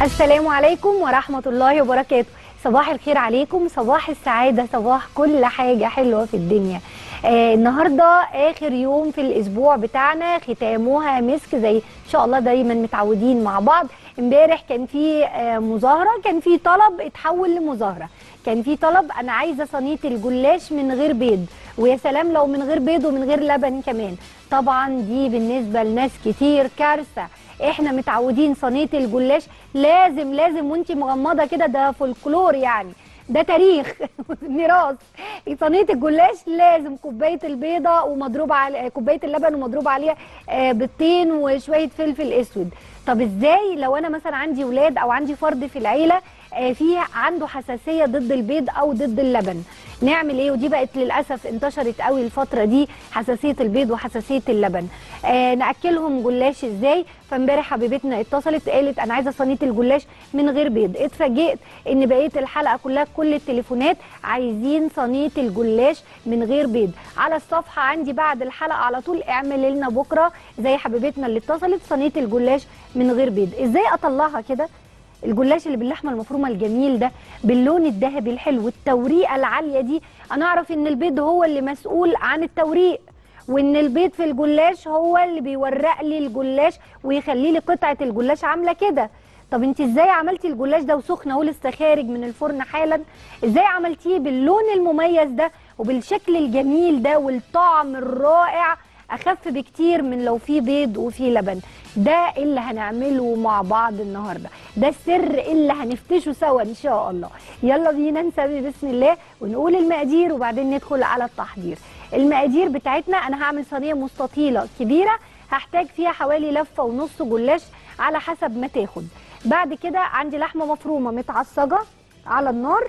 السلام عليكم ورحمة الله وبركاته صباح الخير عليكم صباح السعادة صباح كل حاجة حلوة في الدنيا آه النهاردة آخر يوم في الأسبوع بتاعنا ختامها مسك زي إن شاء الله دايما متعودين مع بعض امبارح كان في آه مظاهرة كان في طلب اتحول لمظاهرة كان في طلب أنا عايزة صينية الجلاش من غير بيض ويا سلام لو من غير بيض ومن غير لبن كمان طبعا دي بالنسبة لناس كتير كارثة احنا متعودين صينيه الجلاش لازم لازم وانت مغمضه كده ده فولكلور يعني ده تاريخ ميراث صينيه الجلاش لازم كوبايه البيضه ومضروب على كوبايه اللبن ومضروب عليها آه، بيضتين وشويه فلفل اسود طب ازاي لو انا مثلا عندي ولاد او عندي فرد في العيله آه، في عنده حساسيه ضد البيض او ضد اللبن نعمل ايه ودي بقت للاسف انتشرت قوي الفتره دي حساسيه البيض وحساسيه اللبن آه ناكلهم جلاش ازاي فامبارح حبيبتنا اتصلت قالت انا عايزه صينيه الجلاش من غير بيض اتفاجئت ان بقيه الحلقه كلها كل التليفونات عايزين صينيه الجلاش من غير بيض على الصفحه عندي بعد الحلقه على طول اعمل لنا بكره زي حبيبتنا اللي اتصلت صينيه الجلاش من غير بيض ازاي اطلعها كده الجلاش اللي باللحمه المفرومه الجميل ده باللون الذهبي الحلو التوريقه العاليه دي انا اعرف ان البيض هو اللي مسؤول عن التوريق وان البيض في الجلاش هو اللي بيورق لي الجلاش ويخلي لي قطعه الجلاش عامله كده طب انت ازاي عملتي الجلاش ده وسخن اهو لسه خارج من الفرن حالا ازاي عملتيه باللون المميز ده وبالشكل الجميل ده والطعم الرائع اخف بكتير من لو في بيض وفي لبن ده اللي هنعمله مع بعض النهارده ده السر اللي هنفتشه سوا ان شاء الله يلا بينا نسمي بسم الله ونقول المقادير وبعدين ندخل على التحضير المقادير بتاعتنا انا هعمل صينيه مستطيله كبيره هحتاج فيها حوالي لفه ونص جلاش على حسب ما تاخد بعد كده عندي لحمه مفرومه متعصجه على النار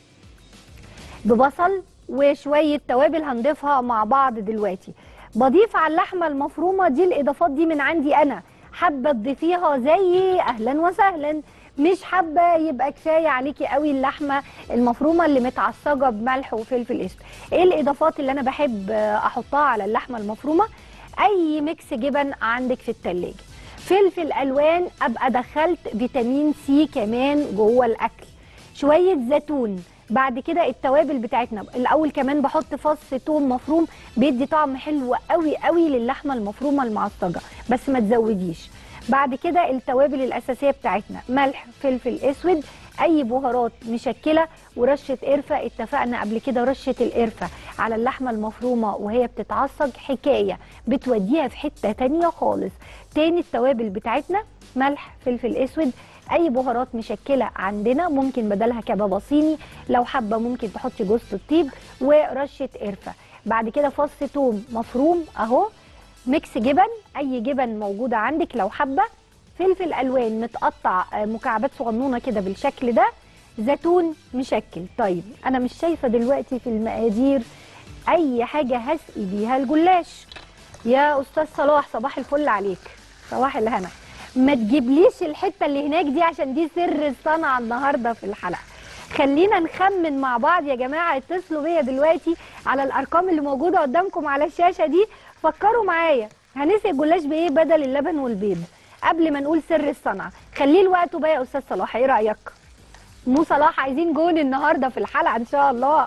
ببصل وشويه توابل هنضيفها مع بعض دلوقتي بضيف على اللحمه المفرومه دي الاضافات دي من عندي انا حابه تضيفيها زي اهلا وسهلا مش حابه يبقى كفايه عليكي قوي اللحمه المفرومه اللي متعصجه بملح وفلفل اسود ايه الاضافات اللي انا بحب احطها على اللحمه المفرومه اي ميكس جبن عندك في التلاجة فلفل الوان ابقى دخلت فيتامين سي كمان جوه الاكل شويه زيتون بعد كده التوابل بتاعتنا الاول كمان بحط فص توم مفروم بيدي طعم حلو قوي قوي للحمه المفرومه المعصجه بس ما تزوديش بعد كده التوابل الاساسيه بتاعتنا ملح فلفل اسود اي بهارات مشكله ورشه قرفه اتفقنا قبل كده رشه القرفه على اللحمه المفرومه وهي بتتعصج حكايه بتوديها في حته تانية خالص تاني التوابل بتاعتنا ملح فلفل اسود اي بهارات مشكله عندنا ممكن بدلها كبابه صيني لو حابه ممكن تحطي جوز الطيب ورشه قرفه بعد كده فص توم مفروم اهو ميكس جبن اي جبن موجوده عندك لو حابه فلفل الوان متقطع مكعبات صغنونه كده بالشكل ده زيتون مشكل طيب انا مش شايفه دلوقتي في المقادير اي حاجه هسقي بيها الجلاش يا استاذ صلاح صباح الفل عليك صباح الهنا ما تجيبليش الحته اللي هناك دي عشان دي سر الصنعه النهارده في الحلقه خلينا نخمن مع بعض يا جماعه اتصلوا بيا دلوقتي على الارقام اللي موجوده قدامكم على الشاشه دي فكروا معايا هنسقي الجلاش بايه بدل اللبن والبيض قبل ما نقول سر الصنعه خليه الوقت بقى يا استاذ صلاح ايه رايك مو صلاح عايزين جون النهارده في الحلقه ان شاء الله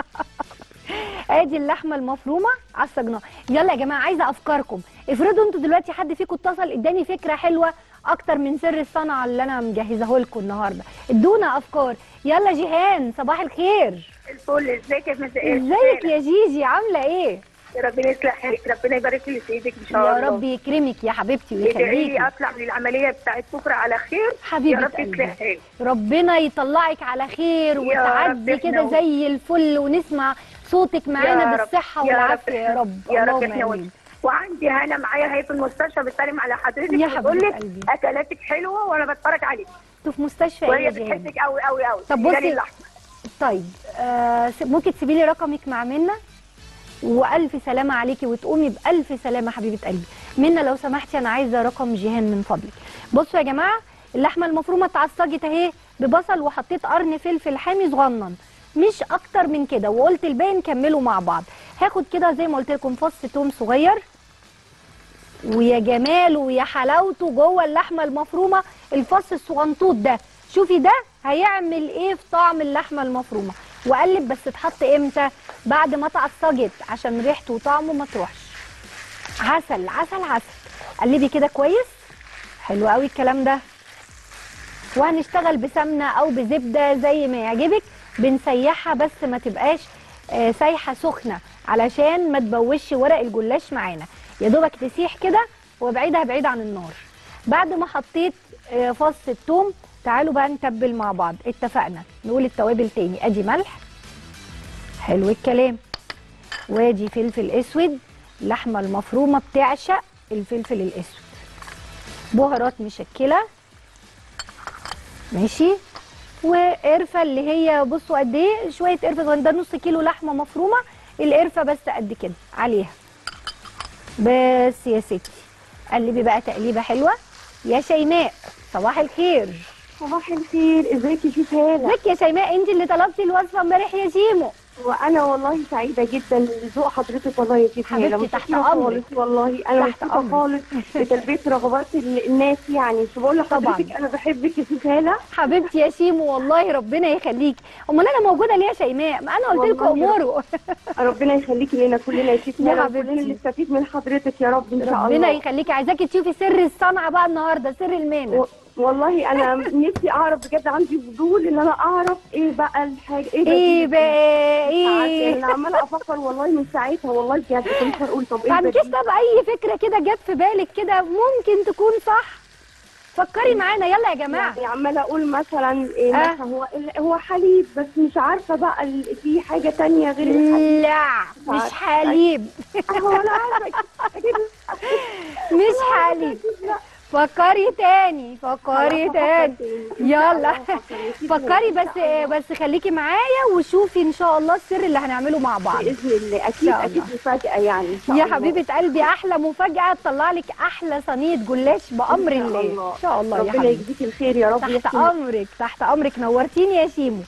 ادي اللحمه المفرومه عصجناها يلا يا جماعه عايزه افكاركم افرضوا انتوا دلوقتي حد فيكم اتصل اداني فكره حلوه اكتر من سر الصنعه اللي انا مجهزاه لكم النهارده ادونا افكار يلا جيهان صباح الخير الفل ازيك يا مساء ازيك يا جيجي عامله ايه ربنا يصلح حالك ربنا يبارك لي في ايدك ان شاء يا الله رب يكرمك يا حبيبتي ادعي لي ويخليكي اطلع من العمليه بتاعت بكره على خير حبيبه يا رب قلبي. يصلح حالك ربنا يطلعك على خير يا وتعدي رب كده احنا و- زي الفل ونسمع صوتك معانا يا رب. بالصحه يا رب والعافيه يا احنا- رب يا رب اللهم احنا آمين. وانت. وعندي هنا معايا هي في المستشفى بتسلم على حضرتك يا وتقول حبيبة لك قلبي. اكلاتك حلوه وانا بتفرج عليك انتوا في مستشفى ايه وهي يا جيهان بتحبك قوي قوي قوي طب بصي- طيب آه س- ممكن تسيبي لي رقمك مع منى والف سلامه عليكي وتقومي بالف سلامه حبيبه قلبي منى لو سمحتي انا عايزه رقم جيهان من فضلك بصوا يا جماعه اللحمه المفرومه اتعصجت اهي ببصل وحطيت قرن فلفل حامي صغنن مش اكتر من كده وقلت الباقي نكمله مع بعض هاخد كده زي ما قلت لكم فص توم صغير ويا جماله ويا حلاوته جوه اللحمه المفرومه الفص الصغنطوط ده شوفي ده هيعمل ايه في طعم اللحمه المفرومه وقلب بس اتحط امتى بعد ما اتعصجت عشان ريحته وطعمه ما تروحش عسل عسل عسل قلبي كده كويس حلو قوي الكلام ده وهنشتغل بسمنه او بزبده زي ما يعجبك بنسيحها بس ما تبقاش آه، سايحه سخنه علشان ما تبوش ورق الجلاش معانا يا دوبك تسيح كده وابعدها بعيد عن النار بعد ما حطيت آه، فص الثوم تعالوا بقى نتبل مع بعض اتفقنا نقول التوابل تاني ادي ملح حلو الكلام وادي فلفل اسود اللحمه المفرومه بتعشق الفلفل الاسود بهارات مشكله ماشي وقرفه اللي هي بصوا قد ايه شويه قرفه صغيرين. ده نص كيلو لحمه مفرومه القرفه بس قد كده عليها بس يا ستي قلبي بقى تقليبه حلوه يا شيماء صباح الخير صباح الخير ازيك يا شيف هاله ازيك يا شيماء انت اللي طلبتي الوصفه امبارح يا شيمو وانا والله سعيده جدا لذوق حضرتك والله يا شيف هاله حبيبتي، تحت متشكرة أمرك. خالص والله انا تحت مبسوطه أمرك. خالص بتلبيه رغبات ال- الناس يعني مش بقول لحضرتك طبعاً. انا بحبك يا شيف هاله حبيبتي يا شيمو والله ربنا يخليكي امال انا موجوده ليه يا شيماء ما انا قلت لكم والله اموره ربنا يخليكي لنا كلنا يا شيف يا هاله حبيبتي. كلنا نستفيد من حضرتك يا رب ان شاء الله ربنا يخليكي عايزاكي تشوفي سر الصنعه بقى النهارده سر المهنه و- والله انا نفسي اعرف بجد عندي فضول ان انا اعرف ايه بقى الحاجه ايه ده ايه دي؟ بقى عارفة، ايه انا عماله افكر والله من ساعتها والله بجد كنت اقول طب ما ايه ده عندكيش دي؟ طب اي فكره كده جت في بالك كده ممكن تكون صح فكري معانا يلا يا جماعه يعني عماله اقول مثلا إيه آه. مثلا هو هو حليب بس مش عارفه بقى ال- في حاجه تانية غير الحليب لا مش حليب هو انا عارفه اكيد مش حليب فكري تاني فكري تاني يلا فكري بس بس خليكي معايا وشوفي ان شاء الله السر اللي هنعمله مع بعض باذن الله اكيد شاء اكيد الله. مفاجاه يعني ان شاء يا الله حبيبه قلبي احلى مفاجاه تطلع لك احلى صينيه جلاش بامر إن شاء الله الله. ان شاء الله يا ربنا حبيبي يجزيك الخير يا رب تحت يحسن امرك تحت امرك نورتيني يا شيمو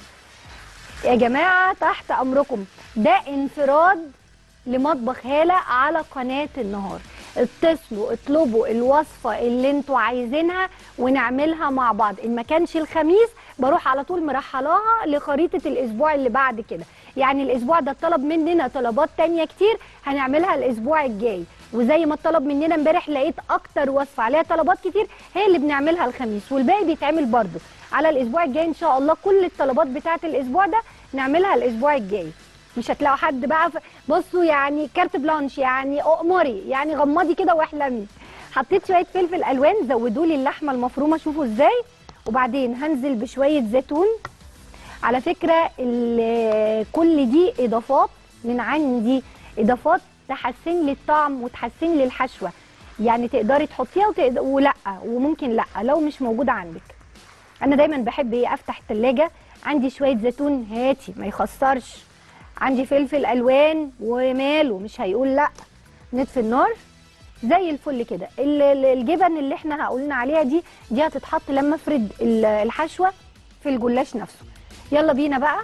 يا جماعه تحت امركم ده انفراد لمطبخ هاله على قناه النهار اتصلوا اطلبوا الوصفه اللي انتوا عايزينها ونعملها مع بعض ان ما كانش الخميس بروح على طول مرحلاها لخريطه الاسبوع اللي بعد كده يعني الاسبوع ده طلب مننا طلبات تانية كتير هنعملها الاسبوع الجاي وزي ما اتطلب مننا امبارح لقيت اكتر وصفه عليها طلبات كتير هي اللي بنعملها الخميس والباقي بيتعمل برضه على الاسبوع الجاي ان شاء الله كل الطلبات بتاعه الاسبوع ده نعملها الاسبوع الجاي مش هتلاقوا حد بقى ف... بصوا يعني كارت بلانش يعني اؤمري يعني غمضي كده واحلمي حطيت شويه فلفل الوان زودوا لي اللحمه المفرومه شوفوا ازاي وبعدين هنزل بشويه زيتون على فكره ال- كل دي اضافات من عندي اضافات تحسن لي الطعم وتحسن لي الحشوه يعني تقدري تحطيها وتقد... ولا وممكن لا لو مش موجوده عندك انا دايما بحب ايه افتح التلاجة عندي شويه زيتون هاتي ما يخسرش عندي فلفل الوان وماله مش هيقول لا نطفي النار زي الفل كده ال- ال- الجبن اللي احنا قلنا عليها دي دي هتتحط لما افرد ال- الحشوه في الجلاش نفسه يلا بينا بقى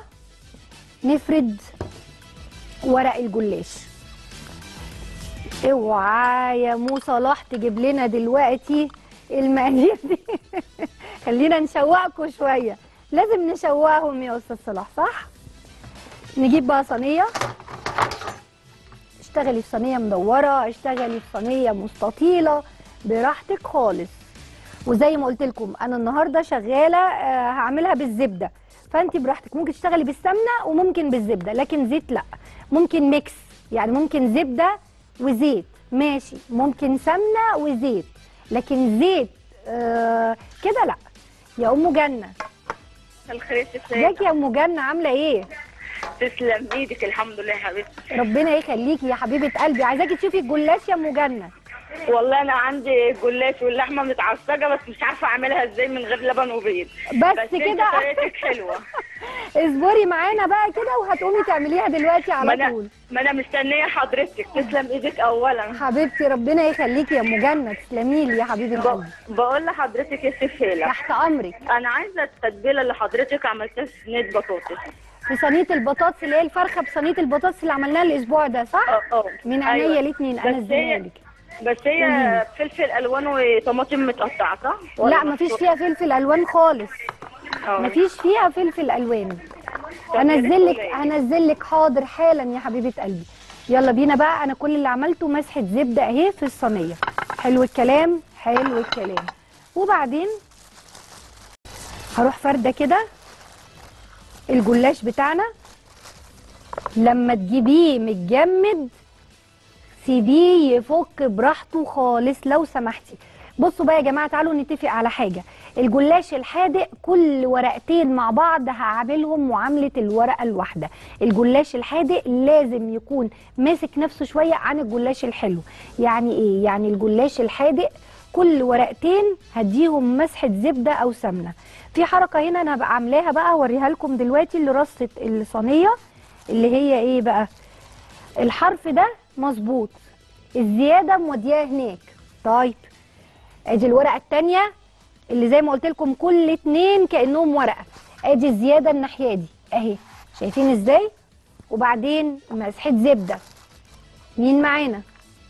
نفرد ورق الجلاش اوعى يا مو صلاح تجيب لنا دلوقتي المقادير دي خلينا نشوقكم شويه لازم نشوقهم يا استاذ صلاح صح نجيب بقى صينيه اشتغلي في صينيه مدوره اشتغلي في صينيه مستطيله براحتك خالص وزي ما قلت لكم انا النهارده شغاله آه، هعملها بالزبده فانت براحتك ممكن تشتغلي بالسمنه وممكن بالزبده لكن زيت لا ممكن ميكس يعني ممكن زبده وزيت ماشي ممكن سمنه وزيت لكن زيت آه كده لا يا ام جنه الخير تسلم ازيك يا ام جنه عامله ايه تسلم ايدك الحمد لله يا حبيبتي ربنا يخليكي يا حبيبه قلبي عايزاكي تشوفي الجلاش يا ام جنه والله انا عندي جلاش واللحمه متعصجه بس مش عارفه اعملها ازاي من غير لبن وبيض بس بس كده انت طريقتك حلوه اصبري معانا بقى كده وهتقومي تعمليها دلوقتي ما على انا طول ما انا مستنيه حضرتك تسلم ايدك اولا حبيبتي ربنا يخليكي يا ام جنه تسلمي لي يا حبيبه ب... قلبي بقول لحضرتك يا سيف هيلا تحت امرك انا عايزه التتبيله اللي حضرتك عملتها في صينيه بطاطس في صينيه البطاطس اللي هي الفرخه بصينيه البطاطس اللي عملناها الاسبوع ده صح اه اه من عينيا أيوة. الاثنين بس انزلها هي- لك بس هي فلفل الوان وطماطم متقطعه صح؟ ولا لا مفيش فيها فلفل الوان خالص اه. مفيش فيها فلفل الوان هنزل لك هنزل لك حاضر حالا يا حبيبه قلبي يلا بينا بقى انا كل اللي عملته مسحه زبده اهي في الصينيه حلو الكلام حلو الكلام وبعدين هروح فرده كده الجلاش بتاعنا لما تجيبيه متجمد سيبيه يفك براحته خالص لو سمحتي بصوا بقى يا جماعه تعالوا نتفق على حاجه الجلاش الحادق كل ورقتين مع بعض هعاملهم معامله الورقه الواحده الجلاش الحادق لازم يكون ماسك نفسه شويه عن الجلاش الحلو يعني ايه يعني الجلاش الحادق كل ورقتين هديهم مسحه زبده او سمنه في حركه هنا انا هبقى عاملاها بقى اوريها لكم دلوقتي لرصه الصينيه اللي هي ايه بقى الحرف ده مظبوط الزياده مودياه هناك طيب ادي الورقه الثانيه اللي زي ما قلت لكم كل اتنين كانهم ورقه ادي الزياده الناحيه دي اهي شايفين ازاي وبعدين مسحه زبده مين معانا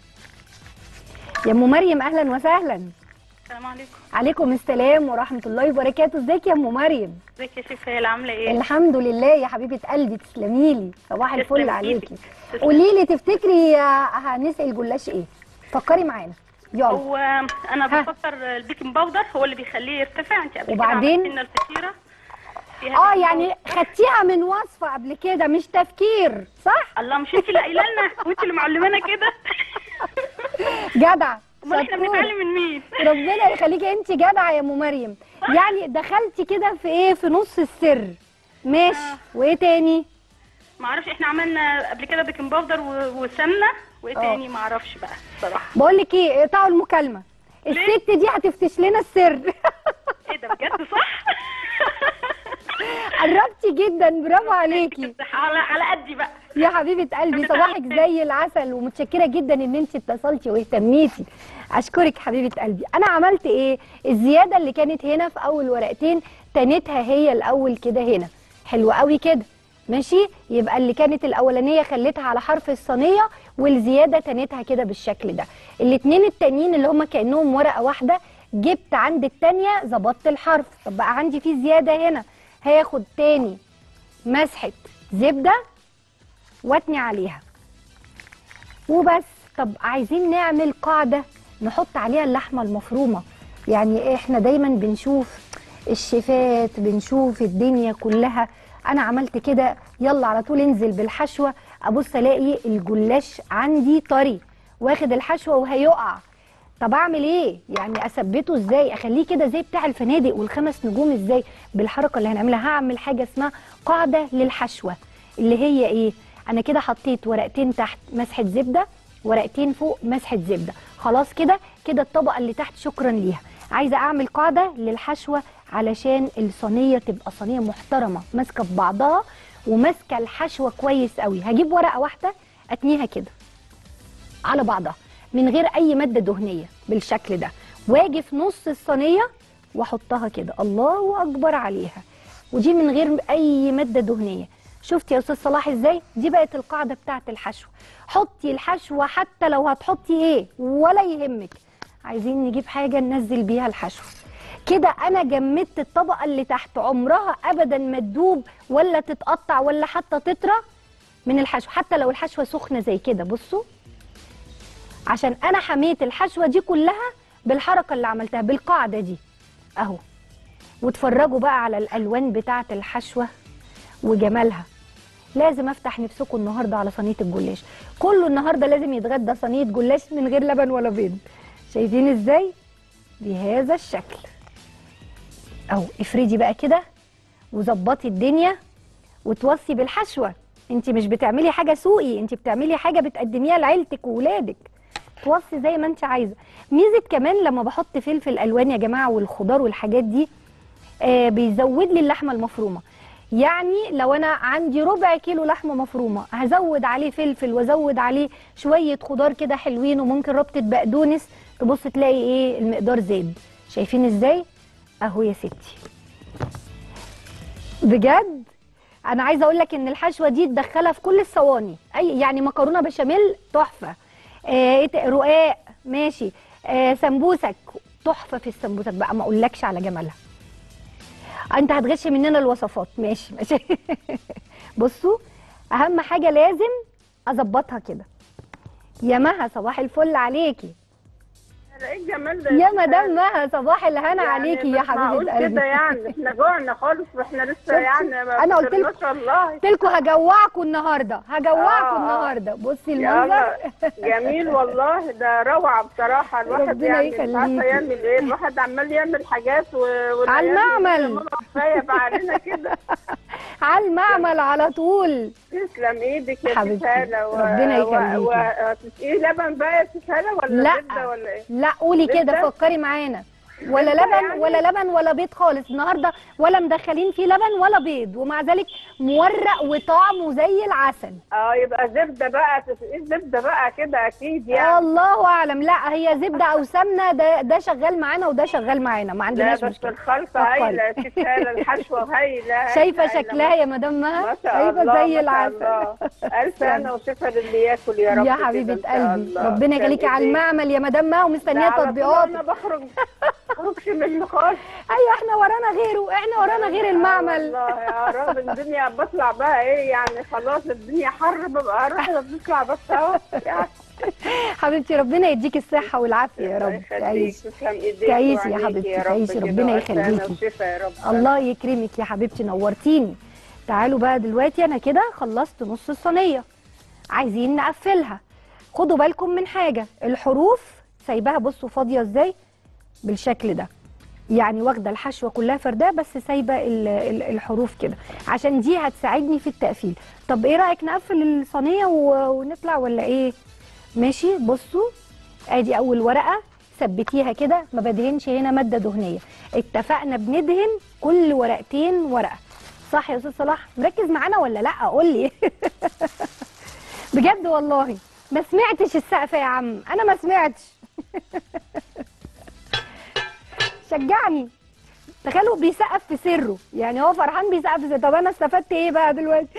يا ام مريم اهلا وسهلا السلام عليكم عليكم السلام ورحمه الله وبركاته ازيك يا ام مريم ازيك يا شيخ هي عامله ايه الحمد لله يا حبيبه قلبي تسلمي لي صباح الفل تسلم عليكي إيدك. قولي لي تفتكري هنسال جلاش ايه فكري معانا يلا هو انا ها. بفكر البيكنج باودر هو اللي بيخليه يرتفع انت قبل وبعدين؟ كده عملتي لنا الفطيره فيها اه بيكنج يعني خدتيها من وصفه قبل كده مش تفكير صح باودر. الله مش انت اللي قايله لنا وانت اللي معلمانا كده جدع امال احنا شطورة. بنتعلم من مين ربنا يخليكي انت جدعه يا ام مريم يعني دخلتي كده في ايه في نص السر ماشي آه. وايه تاني ما اعرفش احنا عملنا قبل كده بيكنج باودر و- وسمنه وايه آه. تاني ما اعرفش بقى بصراحه بقول لك ايه اقطعوا المكالمه ليه؟ الست دي هتفتش لنا السر ايه ده بجد صح قربتي جدا برافو عليكي على على قدي بقى يا حبيبه قلبي صباحك زي العسل ومتشكره جدا ان انت اتصلتي واهتميتي اشكرك حبيبه قلبي انا عملت ايه الزياده اللي كانت هنا في اول ورقتين تانيتها هي الاول كده هنا حلو قوي كده ماشي يبقى اللي كانت الاولانيه خليتها على حرف الصينيه والزياده تانيتها كده بالشكل ده الاتنين التانيين اللي هما كانهم ورقه واحده جبت عند التانيه ظبطت الحرف طب بقى عندي في زياده هنا هاخد تاني مسحه زبده واتني عليها وبس طب عايزين نعمل قاعدة نحط عليها اللحمة المفرومة يعني احنا دايما بنشوف الشيفات بنشوف الدنيا كلها انا عملت كده يلا على طول انزل بالحشوة ابص الاقي الجلاش عندي طري واخد الحشوة وهيقع طب اعمل ايه يعني اثبته ازاي اخليه كده زي بتاع الفنادق والخمس نجوم ازاي بالحركه اللي هنعملها هعمل حاجه اسمها قاعده للحشوه اللي هي ايه انا كده حطيت ورقتين تحت مسحه زبده ورقتين فوق مسحه زبده خلاص كده كده الطبقه اللي تحت شكرا ليها عايزه اعمل قاعده للحشوه علشان الصينيه تبقى صينيه محترمه ماسكه في بعضها وماسكه الحشوه كويس قوي هجيب ورقه واحده اتنيها كده على بعضها من غير اي ماده دهنيه بالشكل ده واجي في نص الصينيه واحطها كده الله اكبر عليها ودي من غير اي ماده دهنيه شفتي يا استاذ صلاح ازاي دي بقت القاعده بتاعه الحشو حطي الحشوه حتى لو هتحطي ايه ولا يهمك عايزين نجيب حاجه ننزل بيها الحشو كده انا جمدت الطبقه اللي تحت عمرها ابدا ما تدوب ولا تتقطع ولا حتى تطرى من الحشو حتى لو الحشوه سخنه زي كده بصوا عشان انا حميت الحشوه دي كلها بالحركه اللي عملتها بالقاعده دي اهو واتفرجوا بقى على الالوان بتاعه الحشوه وجمالها لازم افتح نفسكم النهارده على صينيه الجلاش كله النهارده لازم يتغدى صينيه جلاش من غير لبن ولا بيض شايفين ازاي بهذا الشكل اهو افردي بقى كده وظبطي الدنيا وتوصي بالحشوه انت مش بتعملي حاجه سوقي انت بتعملي حاجه بتقدميها لعيلتك وولادك توصي زي ما انت عايزه ميزه كمان لما بحط فلفل الوان يا جماعه والخضار والحاجات دي آه بيزود لي اللحمه المفرومه يعني لو انا عندي ربع كيلو لحمه مفرومه هزود عليه فلفل وازود عليه شويه خضار كده حلوين وممكن ربطه بقدونس تبص تلاقي ايه المقدار زاد شايفين ازاي اهو يا ستي بجد انا عايزه اقول لك ان الحشوه دي تدخلها في كل الصواني اي يعني مكرونه بشاميل تحفه آه إيه ت- رقاق ماشي آه سمبوسك تحفه في السمبوسك بقى ما اقولكش على جمالها انت هتغش مننا الوصفات ماشي ماشي بصوا اهم حاجه لازم اظبطها كده يا مها صباح الفل عليكي ايه الجمال ده يا مدام مها صباح الهنا يعني عليكي يا مش معقول حبيبه كده قلبي يعني احنا جوعنا خالص واحنا لسه شفتي؟ يعني ما أنا قلت فطرناش والله قلت لكم هجوعكم النهارده هجوعكم آه، آه. النهارده بصي يلا المنظر جميل والله ده روعه بصراحه الواحد ربنا يعني مش عارفه يخليكي. يعمل ايه الواحد عمال يعمل حاجات و... والعيال على المعمل. يقولوا يا ماما كفايه بقى علينا كده على المعمل على طول تسلم ايدك يا حبيبتي، تسالة و... ربنا يخليكي. و... و... تسقيه لبن بقى يا تسالة ولا لا. زبده ولا ايه؟ لا قولي كده لسه؟ فكري معانا ولا لسه لبن يعني؟ ولا لبن ولا بيض خالص النهارده ولا مدخلين فيه لبن ولا بيض ومع ذلك مورق وطعمه زي العسل اه يبقى زبده بقى تسقيه زبده بقى كده اكيد آه يعني الله اعلم لا هي زبده او سمنه ده ده شغال معانا وده شغال معانا ما لا عندناش بس مشكله الخلطه فكري. هايله يا تسالة الحشوه هايله شايفه هايلة. شكلها يا مدام مها ما شاء شايفه الله زي ما شاء العسل الله. ألف أنا وشفا للي ياكل يا رب يا كده حبيبه إن شاء قلبي الله. ربنا يخليكي كان على إيديك. المعمل يا مدام مها ومستنيه ده على طول أنا تطبيقاتك بخرج بخرجش منه خالص ايوه احنا ورانا غيره احنا ورانا غير آه المعمل والله يا رب الدنيا بطلع بقى إيه يعني خلاص الدنيا حر ببقى أروح بطلع بس أهو يعني حبيبتي ربنا يديك الصحه والعافيه يا الله رب يخليك تعيشي تسلم إيديك تعيشي يا وعينيك حبيبتي، يا رب تعيشي، كده. ربنا وألف أنا يخليكي. وشفا يا رب الله يكرمك يا حبيبتي نورتيني تعالوا بقى دلوقتي انا كده خلصت نص الصينيه عايزين نقفلها خدوا بالكم من حاجه الحروف سايباها بصوا فاضيه ازاي بالشكل ده يعني واخده الحشوه كلها فرداه بس سايبه ال- ال- الحروف كده عشان دي هتساعدني في التقفيل طب ايه رايك نقفل الصينيه و- ونطلع ولا ايه ماشي بصوا ادي اول ورقه ثبتيها كده ما بدهنش هنا ماده دهنيه اتفقنا بندهن كل ورقتين ورقه صح يا استاذ صلاح مركز معانا ولا لا قول لي بجد والله ما سمعتش السقفه يا عم انا ما سمعتش شجعني تخيلوا بيسقف في سره يعني هو فرحان بيسقف في سره طب انا استفدت ايه بقى دلوقتي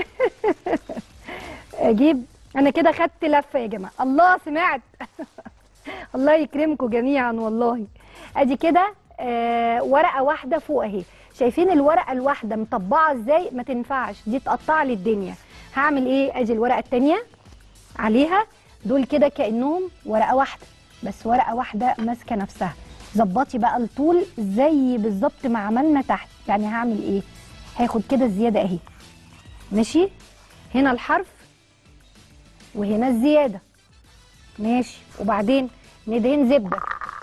اجيب انا كده خدت لفه يا جماعه الله سمعت الله يكرمكم جميعا والله ادي كده آه ورقه واحده فوق اهي شايفين الورقه الواحده مطبعه ازاي ما تنفعش دي تقطع لي الدنيا هعمل ايه ادي الورقه التانية عليها دول كده كانهم ورقه واحده بس ورقه واحده ماسكه نفسها ظبطي بقى الطول زي بالظبط ما عملنا تحت يعني هعمل ايه هاخد كده الزياده اهي ماشي هنا الحرف وهنا الزياده ماشي وبعدين ندهن زبده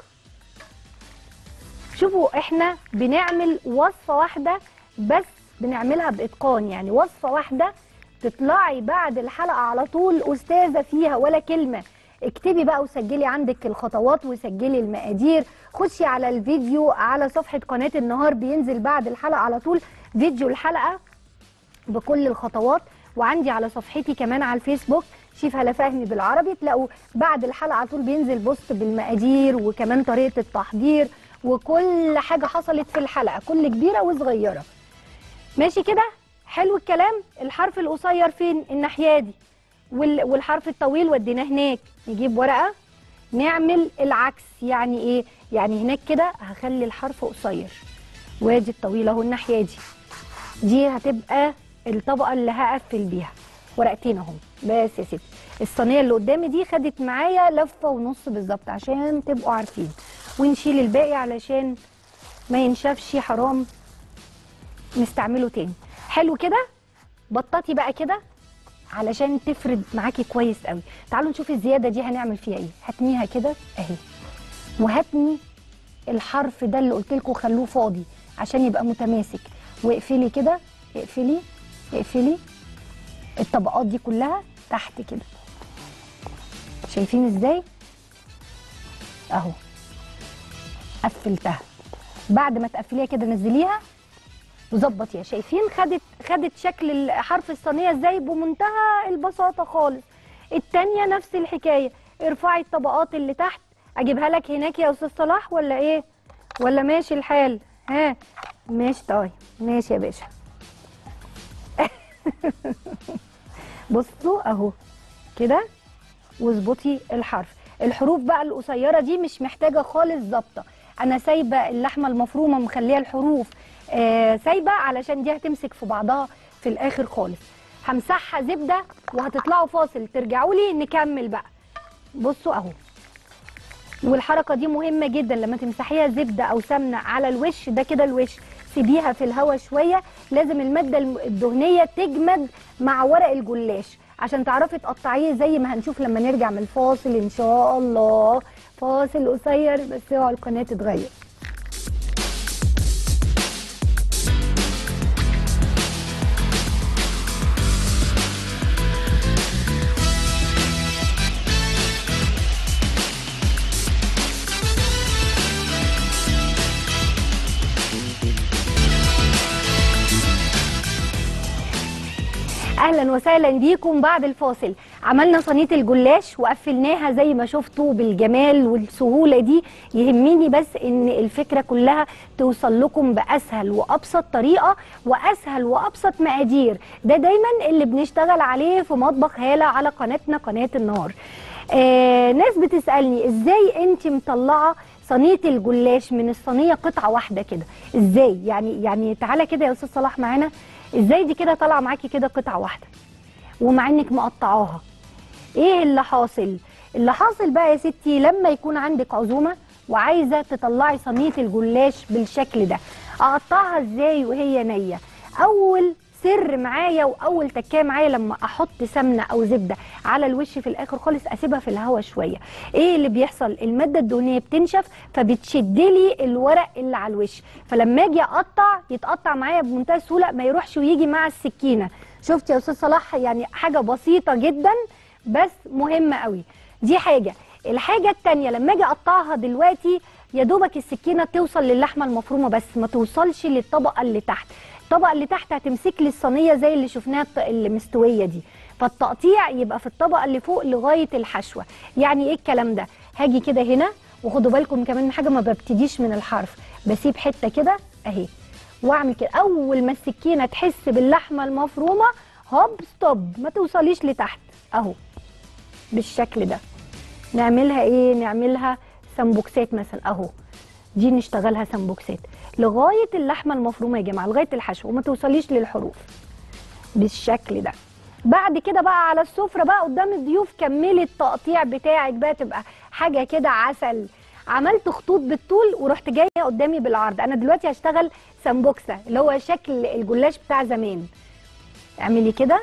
شوفوا احنا بنعمل وصفه واحده بس بنعملها باتقان يعني وصفه واحده تطلعي بعد الحلقه على طول استاذه فيها ولا كلمه اكتبي بقى وسجلي عندك الخطوات وسجلي المقادير خشي على الفيديو على صفحه قناه النهار بينزل بعد الحلقه على طول فيديو الحلقه بكل الخطوات وعندي على صفحتي كمان على الفيسبوك شيف هلا فهمي بالعربي تلاقوا بعد الحلقه على طول بينزل بوست بالمقادير وكمان طريقه التحضير وكل حاجه حصلت في الحلقه كل كبيره وصغيره ماشي كده حلو الكلام الحرف القصير فين الناحيه دي وال- والحرف الطويل وديناه هناك نجيب ورقه نعمل العكس يعني ايه يعني هناك كده هخلي الحرف قصير وادي الطويل اهو الناحيه دي دي هتبقى الطبقه اللي هقفل بيها ورقتين اهم بس يا ستي الصينيه اللي قدامي دي خدت معايا لفه ونص بالظبط عشان تبقوا عارفين ونشيل الباقي علشان ما ينشفش حرام نستعمله تاني حلو كده بططي بقى كده علشان تفرد معاكي كويس قوي تعالوا نشوف الزياده دي هنعمل فيها ايه هتنيها كده اهي وهتني الحرف ده اللي قلت لكم خلوه فاضي عشان يبقى متماسك واقفلي كده اقفلي اقفلي الطبقات دي كلها تحت كده شايفين ازاي اهو قفلتها بعد ما تقفليها كده نزليها وظبطيها شايفين خدت خدت شكل حرف الصينيه ازاي بمنتهى البساطه خالص التانية نفس الحكايه ارفعي الطبقات اللي تحت اجيبها لك هناك يا استاذ صلاح ولا ايه ولا ماشي الحال ها ماشي طيب ماشي يا باشا بصوا اهو كده واظبطي الحرف الحروف بقى القصيره دي مش محتاجه خالص ظبطه انا سايبه اللحمه المفرومه مخليه الحروف آه سايبه علشان دي هتمسك في بعضها في الاخر خالص همسحها زبده وهتطلعوا فاصل ترجعوا لي نكمل بقى بصوا اهو والحركه دي مهمه جدا لما تمسحيها زبده او سمنه على الوش ده كده الوش سيبيها في الهواء شويه لازم الماده الم- الدهنيه تجمد مع ورق الجلاش عشان تعرفي تقطعيه زي ما هنشوف لما نرجع من الفاصل ان شاء الله فاصل قصير بس اوعى القناه تتغير اهلا وسهلا بيكم بعد الفاصل عملنا صينيه الجلاش وقفلناها زي ما شفتوا بالجمال والسهوله دي يهمني بس ان الفكره كلها توصل لكم باسهل وابسط طريقه واسهل وابسط مقادير ده دايما اللي بنشتغل عليه في مطبخ هاله على قناتنا قناه النهار آه ناس بتسالني ازاي انت مطلعه صينيه الجلاش من الصينيه قطعه واحده كده ازاي يعني يعني تعالى كده يا استاذ صلاح معانا ازاي دي كده طالعه معاكي كده قطعه واحده ومع انك مقطعاها ايه اللي حاصل اللي حاصل بقى يا ستي لما يكون عندك عزومه وعايزه تطلعي صينيه الجلاش بالشكل ده اقطعها ازاي وهي نيه اول سر معايا واول تكايه معايا لما احط سمنه او زبده على الوش في الاخر خالص اسيبها في الهواء شويه ايه اللي بيحصل الماده الدهنيه بتنشف فبتشد لي الورق اللي على الوش فلما اجي اقطع يتقطع معايا بمنتهى السهوله ما يروحش ويجي مع السكينه شفت يا استاذ صلاح يعني حاجه بسيطه جدا بس مهمه قوي دي حاجه الحاجه التانية لما اجي اقطعها دلوقتي يا دوبك السكينه توصل للحمه المفرومه بس ما توصلش للطبقه اللي تحت الطبقه اللي تحت هتمسك لي الصينيه زي اللي شفناها الط- اللي مستويه دي فالتقطيع يبقى في الطبقه اللي فوق لغايه الحشوه يعني ايه الكلام ده هاجي كده هنا وخدوا بالكم كمان من حاجه ما ببتديش من الحرف بسيب حته كده اهي واعمل كده اول ما السكينه تحس باللحمه المفرومه هوب ستوب ما توصليش لتحت اهو بالشكل ده نعملها ايه نعملها سمبوكسات مثلا اهو دي نشتغلها سمبوكسات لغايه اللحمه المفرومه يا جماعه لغايه الحشو وما توصليش للحروف بالشكل ده بعد كده بقى على السفره بقى قدام الضيوف كملي التقطيع بتاعك بقى تبقى حاجه كده عسل عملت خطوط بالطول ورحت جايه قدامي بالعرض انا دلوقتي هشتغل سمبوكسه اللي هو شكل الجلاش بتاع زمان اعملي كده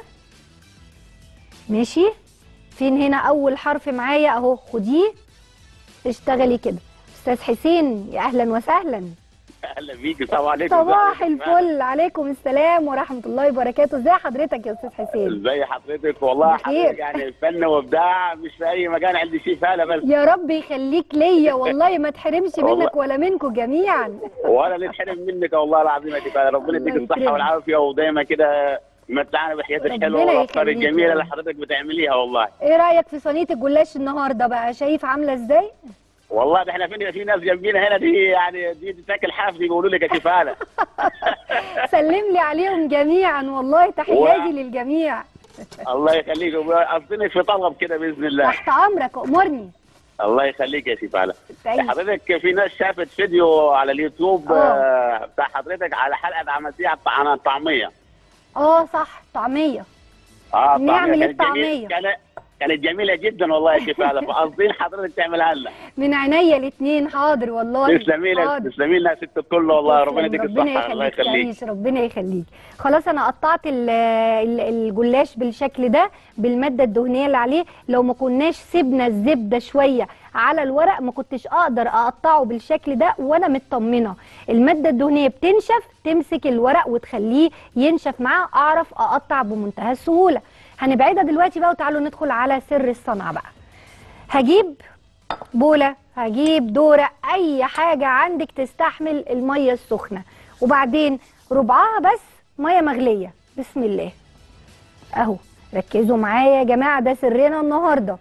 ماشي فين هنا اول حرف معايا اهو خديه اشتغلي كده استاذ حسين يا اهلا وسهلا اهلا بيك السلام عليكم صباح ازيك؟ الفل عليكم السلام ورحمه الله وبركاته ازي حضرتك يا استاذ حسين ازي حضرتك والله بخير. حضرتك يعني فن وابداع مش في اي مكان عندي شيء فعلا بس يا رب يخليك ليا والله ما تحرمش والله. منك ولا منكم جميعا ولا نتحرم منك والله العظيم يا تبقى ربنا الله يديك الصحه يكرمك. والعافيه ودايما كده متعنا بحياتك ربنا حلوه والافكار يخليك الجميله يا اللي رب. حضرتك بتعمليها والله ايه رايك في صينيه الجلاش النهارده بقى شايف عامله ازاي والله ده احنا فين في ناس جنبينا هنا دي يعني دي تاكل حاف دي بيقولوا لك يا كفاله سلم لي عليهم جميعا والله تحياتي و- للجميع الله يخليك قصدني في طلب كده باذن الله تحت امرك امرني الله يخليك يا كفاله تعيش. حضرتك في ناس شافت فيديو على اليوتيوب آه. آه، بتاع حضرتك على حلقه عملتيها عن الطعميه اه صح طعميه اه نعمل كانت الطعمية. جميل- كانت كانت جميله جدا والله يا كفاله فقاصدين حضرتك تعملها لنا من عينيا الاثنين حاضر والله تسلمي لنا حاضر. تسلمي لنا يا ست الكل والله تسلم، ربنا يديك ربنا الصحه الله يخليك يخليك تعيش ربنا يخليك خلاص انا قطعت ال- ال- الجلاش بالشكل ده بالماده الدهنيه اللي عليه لو ما كناش سيبنا الزبده شويه على الورق ما كنتش اقدر اقطعه بالشكل ده وانا مطمنه الماده الدهنيه بتنشف تمسك الورق وتخليه ينشف معاه اعرف اقطع بمنتهى السهوله هنبعدها دلوقتي بقى وتعالوا ندخل على سر الصنعه بقى هجيب بوله هجيب دوره اي حاجه عندك تستحمل الميه السخنه وبعدين ربعها بس ميه مغليه بسم الله اهو ركزوا معايا يا جماعه ده سرنا النهارده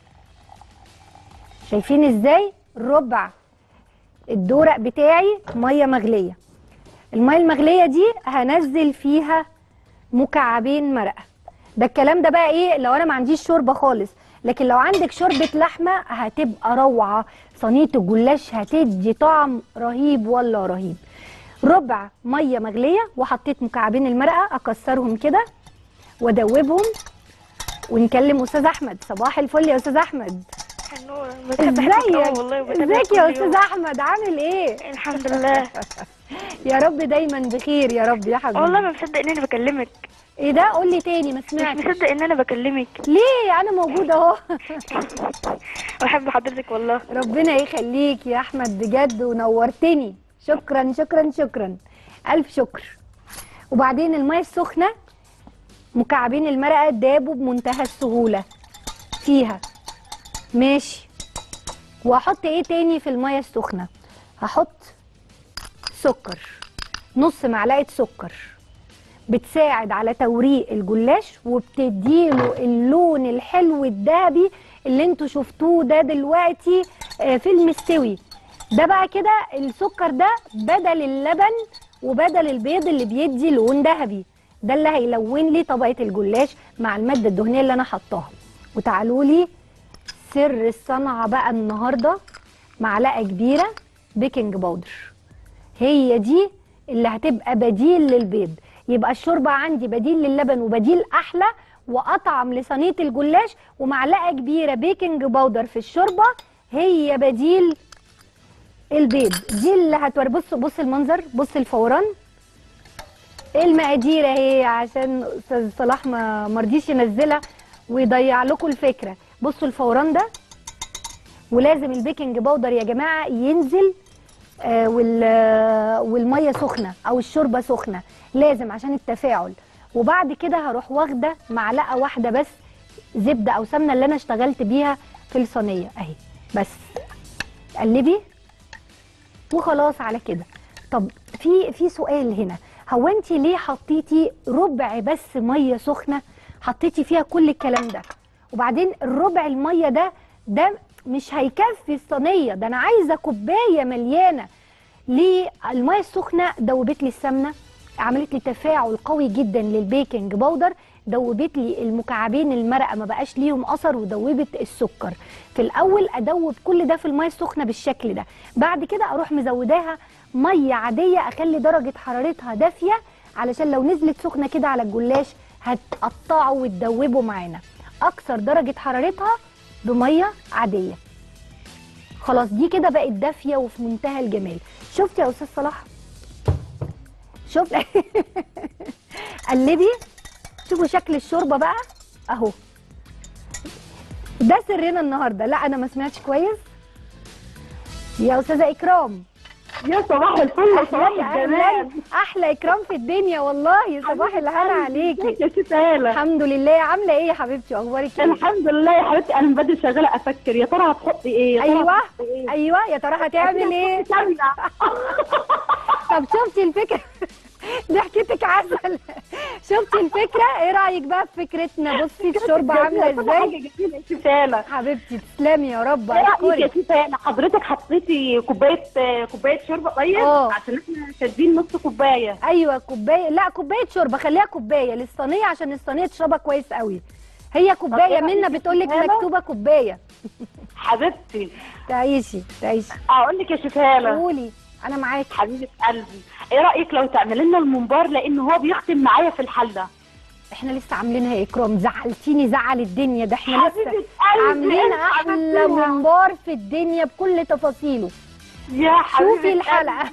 شايفين ازاي ربع الدورق بتاعي ميه مغليه الميه المغليه دي هنزل فيها مكعبين مرقه ده الكلام ده بقى ايه لو انا ما عنديش شوربه خالص لكن لو عندك شوربه لحمه هتبقى روعه صينيه الجلاش هتدي طعم رهيب ولا رهيب ربع ميه مغليه وحطيت مكعبين المرقه اكسرهم كده وادوبهم ونكلم استاذ احمد صباح الفل يا استاذ احمد ازيك ازيك يا استاذ احمد عامل ايه الحمد لله يا رب دايما بخير يا رب يا حبيبي والله ما مصدق ان انا بكلمك ايه ده قول لي تاني ما مش سمعتش مصدق ان انا بكلمك ليه انا موجوده اهو بحب حضرتك والله ربنا يخليك يا احمد بجد ونورتني شكرا شكرا شكرا الف شكر وبعدين الميه السخنه مكعبين المرقه دابوا بمنتهى السهوله فيها ماشي وهحط ايه تاني في الميه السخنه هحط سكر نص معلقه سكر بتساعد على توريق الجلاش وبتديله اللون الحلو الذهبي اللي انتوا شفتوه ده دلوقتي آه، في المستوي ده بقى كده السكر ده بدل اللبن وبدل البيض اللي بيدي لون ذهبي ده اللي هيلون لي طبقه الجلاش مع الماده الدهنيه اللي انا حطاها وتعالوا لي سر الصنعه بقى النهارده معلقه كبيره بيكنج باودر هي دي اللي هتبقى بديل للبيض يبقى الشوربه عندي بديل للبن وبديل احلى واطعم لصينيه الجلاش ومعلقه كبيره بيكنج باودر في الشوربه هي بديل البيض دي اللي هتور بص بص المنظر بص الفوران المقادير اهي عشان استاذ صلاح ما مرضيش ينزلها ويضيع لكم الفكره بصوا الفوران ده ولازم البيكنج باودر يا جماعه ينزل آه، وال آه، والميه سخنه او الشوربه سخنه لازم عشان التفاعل وبعد كده هروح واخده معلقه واحده بس زبده او سمنه اللي انا اشتغلت بيها في الصينيه اهي بس قلبي وخلاص على كده طب في في سؤال هنا هو انت ليه حطيتي ربع بس ميه سخنه حطيتي فيها كل الكلام ده وبعدين الربع الميه ده ده مش هيكفي الصينيه ده انا عايزه كوبايه مليانه ليه الميه السخنه دوبت لي السمنه عملت لي تفاعل قوي جدا للبيكنج باودر دوبت لي المكعبين المرقه ما بقاش ليهم اثر ودوبت السكر في الاول ادوب كل ده في الميه السخنه بالشكل ده بعد كده اروح مزوداها ميه عاديه اخلي درجه حرارتها دافيه علشان لو نزلت سخنه كده على الجلاش هتقطعه وتدوبه معانا اكثر درجه حرارتها بميه عاديه خلاص دي كده بقت دافيه وفي منتهى الجمال شفت يا استاذ صلاح شفت قلبي شوفوا شكل الشوربه بقى اهو ده سرنا النهارده لا انا ما سمعتش كويس يا استاذه اكرام يا صباح الفل صباح أهلاً، الجمال أهلاً. احلى اكرام في الدنيا والله صباح الهنا عليكي يا ست هالة الحمد لله عامله ايه يا حبيبتي اخبارك ايه الحمد لله يا حبيبتي انا بدري شغاله افكر يا ترى هتحطي ايه يا ترى ايوه هتحطي ايه ايوه يا ترى هتعمل ايه سمنة. طب شفتي الفكره ضحكتك عسل شفتي الفكره ايه رايك بقى في فكرتنا بصي الشوربه عامله كل ازاي حاجه جميله يا ست هالة حبيبتي تسلمي يا رب ايه رايك يا اشكرك ست هالة حضرتك حطيتي كوبايه كوبايه شوربه طيب آه. عشان احنا شادين نص كوبايه ايوه كوبايه لا كوبايه شوربه خليها كوبايه للصينيه عشان الصينيه تشربها كويس قوي هي كوبايه إيه رأيك منا يا بتقول لك هالة؟ مكتوبه كوبايه حبيبتي تعيشي تعيشي اقول لك يا ست هالة قولي انا معاكي حبيبه قلبي ايه رايك لو تعملي لنا الممبار لان هو بيختم معايا في الحله احنا لسه عاملينها يا اكرام زعلتيني زعل الدنيا ده احنا حبيبة لسه قلبي، عاملين إنت احلى عملتيها. منبار في الدنيا بكل تفاصيله يا حبيبه شوفي الحلقه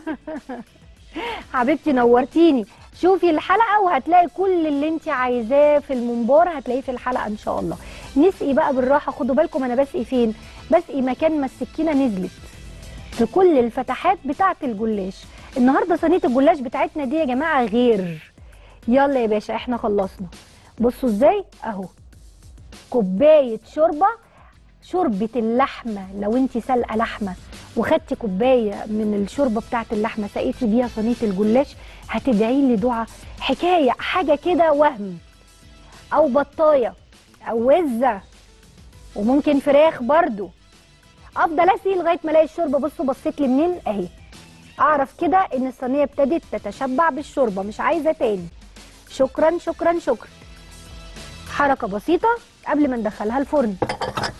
حبيبتي نورتيني شوفي الحلقه وهتلاقي كل اللي انت عايزاه في المنبار هتلاقيه في الحلقه ان شاء الله نسقي بقى بالراحه خدوا بالكم انا بسقي فين بسقي مكان ما السكينه نزلت في كل الفتحات بتاعه الجلاش النهارده صينيه الجلاش بتاعتنا دي يا جماعه غير يلا يا باشا احنا خلصنا بصوا ازاي اهو كوبايه شوربه شوربه اللحمه لو انت سالقه لحمه وخدتي كوبايه من الشوربه بتاعه اللحمه سقيتي بيها صينيه الجلاش هتدعي لي دعاء حكايه حاجه كده وهم او بطايه او وزه وممكن فراخ برضو افضل اسقي لغايه ما الاقي الشوربه بصوا بصيت لي منين اهي اعرف كده ان الصينيه ابتدت تتشبع بالشوربه مش عايزه تاني شكرا شكرا شكرا حركه بسيطه قبل ما ندخلها الفرن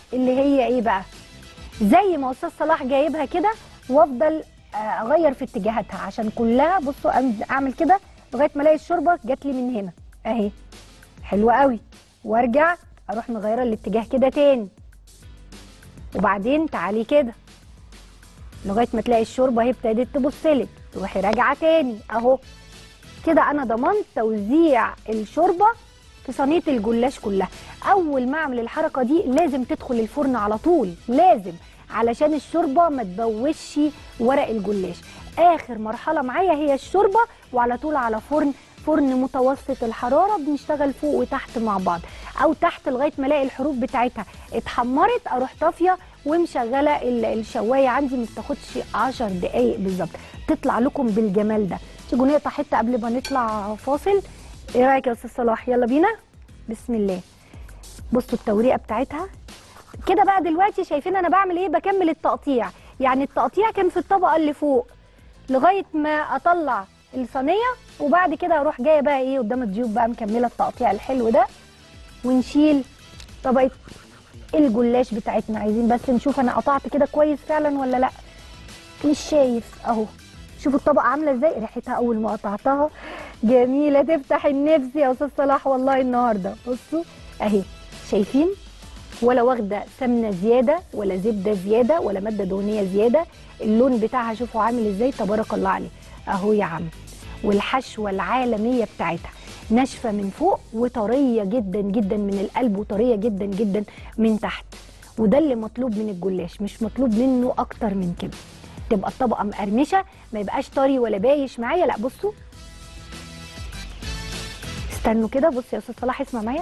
اللي هي ايه بقى زي ما استاذ صلاح جايبها كده وافضل آه، اغير في اتجاهاتها عشان كلها بصوا أم- اعمل كده لغايه ما الاقي الشوربه جات لي من هنا اهي حلوه قوي وارجع اروح مغيره الاتجاه كده تاني وبعدين تعالي كده لغايه ما تلاقي الشوربه اهي ابتدت تبص لك تروحي راجعه تاني اهو كده انا ضمنت توزيع الشوربه في صينيه الجلاش كلها اول ما اعمل الحركه دي لازم تدخل الفرن على طول لازم علشان الشوربه ما تبوش ورق الجلاش اخر مرحله معايا هي الشوربه وعلى طول على فرن فرن متوسط الحراره بنشتغل فوق وتحت مع بعض او تحت لغايه ما الاقي الحروف بتاعتها اتحمرت اروح طافيه ومشغله ال- الشوايه عندي ما بتاخدش 10 دقائق بالظبط تطلع لكم بالجمال ده تيجوا نقطع حته قبل ما نطلع فاصل ايه رايك يا استاذ صلاح يلا بينا بسم الله بصوا التوريقه بتاعتها كده بقى دلوقتي شايفين انا بعمل ايه بكمل التقطيع يعني التقطيع كان في الطبقه اللي فوق لغايه ما اطلع الصينيه وبعد كده اروح جايه بقى ايه قدام الضيوف بقى مكمله التقطيع الحلو ده ونشيل طبقه الجلاش بتاعتنا عايزين بس نشوف انا قطعت كده كويس فعلا ولا لا مش شايف اهو شوفوا الطبقه عامله ازاي ريحتها اول ما قطعتها جميله تفتح النفس يا استاذ صلاح والله النهارده بصوا اهي شايفين ولا واخده سمنه زياده ولا زبده زياده ولا ماده دهنيه زياده اللون بتاعها شوفوا عامل ازاي تبارك الله عليه اهو يا عم والحشوه العالميه بتاعتها ناشفه من فوق وطريه جدا جدا من القلب وطريه جدا جدا من تحت وده اللي مطلوب من الجلاش مش مطلوب منه اكتر من كده تبقى الطبقه مقرمشه ما يبقاش طري ولا بايش معايا لا بصوا استنوا كده بص يا استاذ صلاح اسمع معايا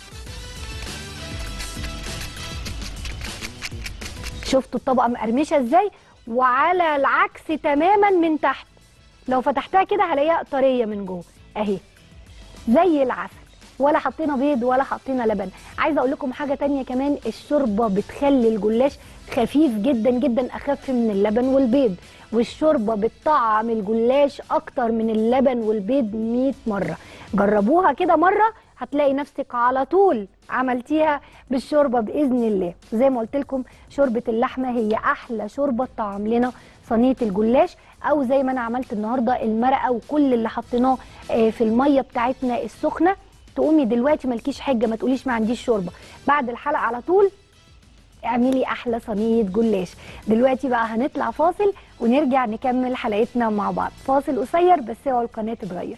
شفتوا الطبقه مقرمشه ازاي وعلى العكس تماما من تحت لو فتحتها كده هلاقيها طريه من جوه اهي زي العسل ولا حطينا بيض ولا حطينا لبن عايزه اقول لكم حاجه تانية كمان الشوربه بتخلي الجلاش خفيف جدا جدا اخف من اللبن والبيض والشوربه بتطعم الجلاش اكتر من اللبن والبيض 100 مره جربوها كده مره هتلاقي نفسك على طول عملتيها بالشوربه باذن الله زي ما قلت لكم شوربه اللحمه هي احلى شوربه تطعم لنا صينيه الجلاش او زي ما انا عملت النهارده المرقه وكل اللي حطيناه آه، في الميه بتاعتنا السخنه تقومي دلوقتي مالكيش حجه ما تقوليش ما عنديش شوربه بعد الحلقه على طول اعملي احلى صينيه جلاش دلوقتي بقى هنطلع فاصل ونرجع نكمل حلقتنا مع بعض فاصل قصير بس اوعوا القناه تتغير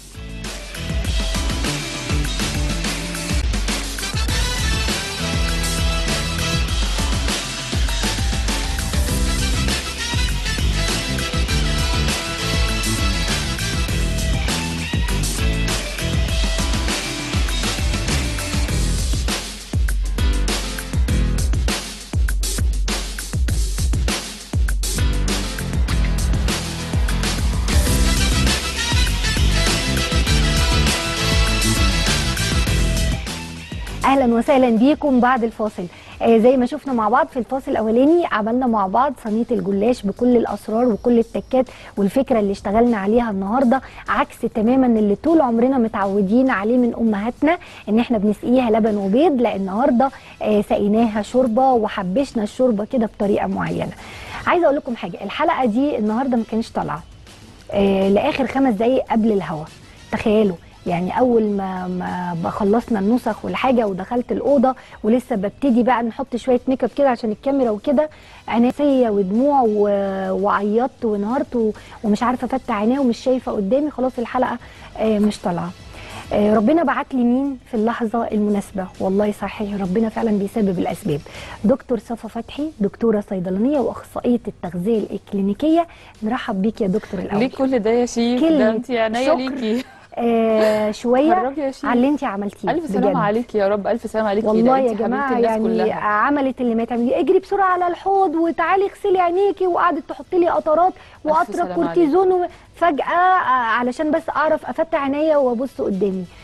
اهلا وسهلا بيكم بعد الفاصل آه زي ما شفنا مع بعض في الفاصل الاولاني عملنا مع بعض صينيه الجلاش بكل الاسرار وكل التكات والفكره اللي اشتغلنا عليها النهارده عكس تماما اللي طول عمرنا متعودين عليه من امهاتنا ان احنا بنسقيها لبن وبيض لا النهارده آه سقيناها شوربه وحبشنا الشوربه كده بطريقه معينه عايزه اقول لكم حاجه الحلقه دي النهارده ما كانتش طالعه آه لاخر خمس دقايق قبل الهوا تخيلوا يعني اول ما ما بخلصنا النسخ والحاجه ودخلت الاوضه ولسه ببتدي بقى نحط شويه ميك اب كده عشان الكاميرا وكده عناسيه ودموع و... وعيطت ونهارت و... ومش عارفه افتح عينيه ومش شايفه قدامي خلاص الحلقه آه مش طالعه آه، ربنا بعت لي مين في اللحظه المناسبه والله صحيح ربنا فعلا بيسبب الاسباب دكتور صفا فتحي دكتوره صيدلانيه واخصائيه التغذيه الاكلينيكيه نرحب بيك يا دكتور الاول ليه كل ده يا شيف كلمة ده انت عينيا شكر. ليكي آه شويه جربي يا شيف على اللي انت عملتيه الف سلامه بجد. عليكي يا رب الف سلامه عليكي والله ده يا انت جماعه حبيبه الناس يعني كلها عملت اللي ما تعمليه اجري بسرعه على الحوض وتعالي اغسلي عينيكي وقعدت تحط لي قطرات وقطره سلامة كورتيزون و- فجاه آه، علشان بس اعرف افتح عينيا وابص قدامي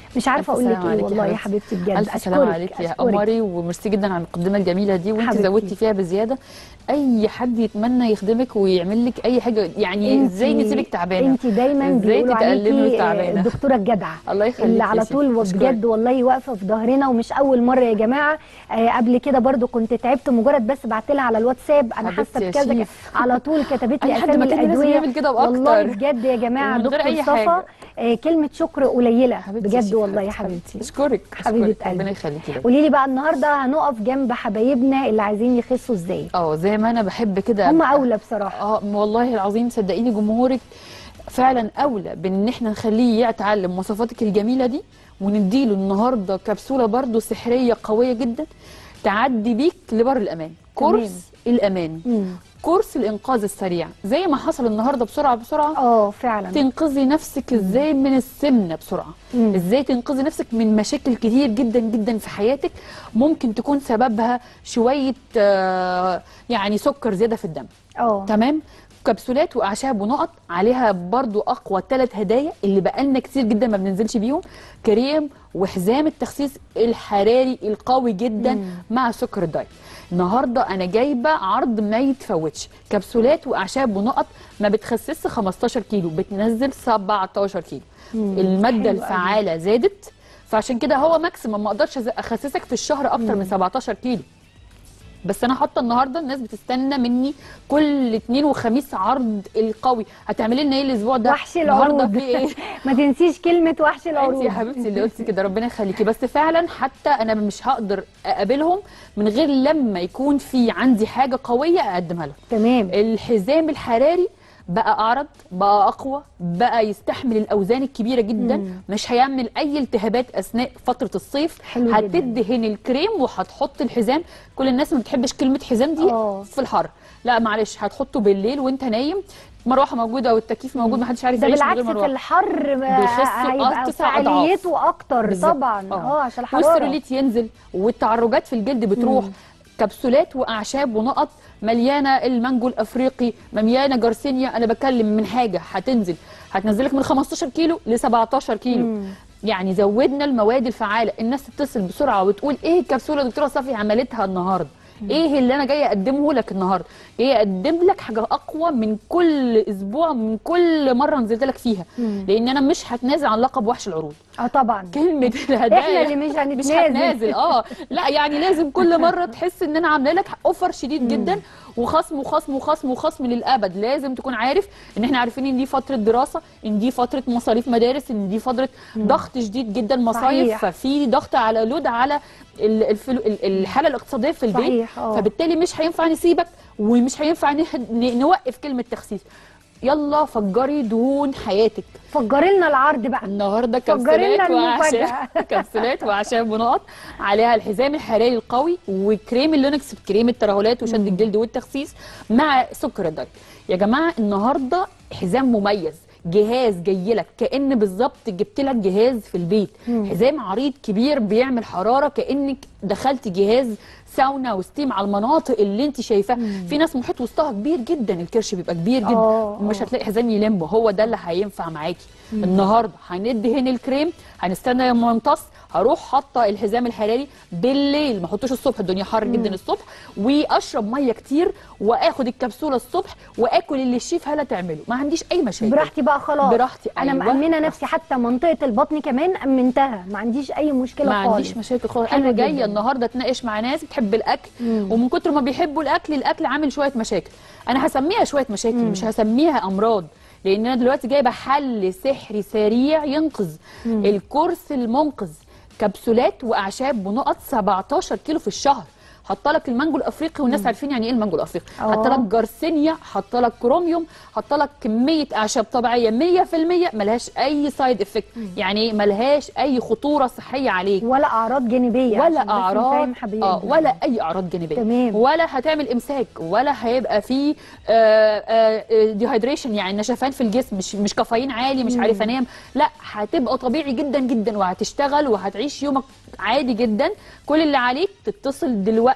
مش عارفه ألف اقول لك سلامة ايه عليكي والله يا حبيبتي. حبيبتي بجد الف سلامه أشكرك، عليك يا أشكرك. قمري وميرسي جدا على المقدمه الجميله دي وانت حبيبتي. زودتي فيها بزياده اي حد يتمنى يخدمك ويعمل لك اي حاجه يعني انتي- ازاي نسيبك تعبانه انت دايما ازاي بيقولوا تتألمي عليكي وتعبانة؟ الدكتوره الجدعه الله يخليك اللي يا على سيدي. طول أشكرك. بجد والله واقفه في ظهرنا ومش اول مره يا جماعه آه قبل كده برضو كنت تعبت مجرد بس بعت لها على الواتساب انا حبيبتي حاسه يا بكذا شيف. على طول كتبت لي أي حد اسامي مكاني لازم الادويه يعمل كده وأكتر. والله بجد يا جماعه ومن غير دكتور أي صفا حاجة. آه كلمه شكر قليله حبيبتي يا بجد شيف، والله يا حبيبتي اشكرك حبيبة أشكرك. قلبي. ربنا يخليكي ليا. قولي لي بقى النهارده هنقف جنب حبايبنا اللي عايزين يخسوا ازاي اه زي ما انا بحب كده هم أبقى- اولى بصراحه اه والله العظيم صدقيني جمهورك فعلا اولى بان احنا نخليه يتعلم مواصفاتك الجميله دي ونديله النهارده كبسوله برضو سحريه قويه جدا تعدي بيك لبر الامان كورس الامان مم. كورس الانقاذ السريع زي ما حصل النهارده بسرعه بسرعه اه فعلا تنقذي نفسك ازاي من السمنه بسرعه مم. ازاي تنقذي نفسك من مشاكل كتير جدا جدا في حياتك ممكن تكون سببها شويه آه، يعني سكر زياده في الدم اه تمام كبسولات واعشاب ونقط عليها برضو اقوى ثلاث هدايا اللي بقالنا كتير جدا ما بننزلش بيهم كريم وحزام التخسيس الحراري القوي جدا مم. مع سكر الدايت النهارده انا جايبه عرض ما يتفوتش كبسولات واعشاب ونقط ما بتخسسش 15 كيلو بتنزل 17 كيلو مم. الماده حلو قوي. الفعاله زادت فعشان كده هو ماكسيمم ما اقدرش اخسسك في الشهر اكتر من 17 كيلو بس انا حاطه النهارده الناس بتستنى مني كل اثنين وخميس عرض القوي هتعملي لنا ايه الاسبوع ده وحش النهارده العروض في ايه ما تنسيش كلمه وحش انت العروض يا حبيبتي اللي قلتي كده ربنا يخليكي بس فعلا حتى انا مش هقدر اقابلهم من غير لما يكون في عندي حاجه قويه اقدمها لهم تمام الحزام الحراري بقى اعرض بقى اقوى بقى يستحمل الاوزان الكبيره جدا مم. مش هيعمل اي التهابات اثناء فتره الصيف حلو جدا. هتدهن الكريم وهتحط الحزام كل الناس ما بتحبش كلمه حزام دي آه. في الحر لا معلش هتحطه بالليل وانت نايم مروحه موجوده والتكييف موجود ما حدش عارف ده يعيش من بالعكس غير في مروحه الحر بقى بيخسوا هيبقى تسع أضعاف. فعاليته اكتر بالظبط. طبعا اه عشان الحراره والسيروليت ينزل والتعرجات في الجلد بتروح مم. كبسولات واعشاب ونقط مليانه المانجو الافريقي مليانه جارسينيا انا بكلم من حاجه هتنزل هتنزلك من 15 كيلو ل 17 كيلو مم. يعني زودنا المواد الفعاله الناس تتصل بسرعه وتقول ايه الكبسوله دكتوره صفي عملتها النهارده ايه اللي انا جايه اقدمه لك النهارده جايه اقدم لك حاجه اقوى من كل اسبوع من كل مره نزلت لك فيها مم. لان انا مش هتنازل عن لقب وحش العروض اه طبعا كلمه الهدايا احنا اللي مش مش هنتنازل هتنازل اه لا يعني لازم كل مره تحس ان انا عامله لك اوفر شديد جدا وخصم وخصم وخصم وخصم للابد لازم تكون عارف ان احنا عارفين ان دي فتره دراسه ان دي فتره مصاريف مدارس ان دي فتره ضغط شديد جدا مصايف صحيح. ففي ضغط على لود على ال- الفلو ال- الحاله الاقتصاديه في البيت صحيح، آه. فبالتالي مش هينفع نسيبك ومش هينفع ن- ن- نوقف كلمه تخسيس يلا فجري دهون حياتك فجري لنا العرض بقى النهارده فجري لنا كبسولات واعشاب المفاجأة. كبسولات واعشاب ونقط عليها الحزام الحراري القوي وكريم اللونكس كريم الترهلات وشد الجلد والتخسيس مع سكر الدايت يا جماعه النهارده حزام مميز جهاز جاي لك كان بالظبط جبت لك جهاز في البيت حزام عريض كبير بيعمل حراره كانك دخلت جهاز ساونا وستيم على المناطق اللي انت شايفاها في ناس محيط وسطها كبير جدا الكرش بيبقى كبير جدا آه، مش آه. هتلاقي حزام يلمه هو ده اللي هينفع معاكي النهارده هندهن الكريم هنستنى لما يمتص هروح حاطه الحزام الحراري بالليل ما احطوش الصبح الدنيا حر جدا الصبح واشرب ميه كتير واخد الكبسوله الصبح واكل اللي الشيف هلا تعمله ما عنديش اي مشاكل براحتي بقى خلاص براحتي، انا أيوة. مأمنه نفسي حتى منطقه البطن كمان امنتها ما عنديش اي مشكله ما خالص عنديش مشاكل خالص حلو انا جايه جداً. النهارده اتناقش مع ناس بتحب الاكل مم. ومن كتر ما بيحبوا الاكل الاكل عامل شويه مشاكل انا هسميها شويه مشاكل مش هسميها امراض لان انا دلوقتي جايبه حل سحري سريع ينقذ الكورس المنقذ كبسولات واعشاب ونقط 17 كيلو في الشهر حاطه لك المانجو الافريقي والناس عارفين يعني ايه المانجو الافريقي آه. حاطه لك جارسينيا حاطه لك كروميوم حاطه لك كميه اعشاب طبيعيه 100% ملهاش اي سايد افكت يعني ملهاش اي خطوره صحيه عليك ولا اعراض جانبيه عشان ولا بس اعراض نفهم حبايبنا. اه ولا اي اعراض جانبيه تمام. ولا هتعمل امساك ولا هيبقى في ديهايدريشن يعني نشفان في الجسم مش مش كافيين عالي مش عارف انام لا هتبقى طبيعي جدا جدا وهتشتغل وهتعيش يومك عادي جدا كل اللي عليك تتصل دلوقتي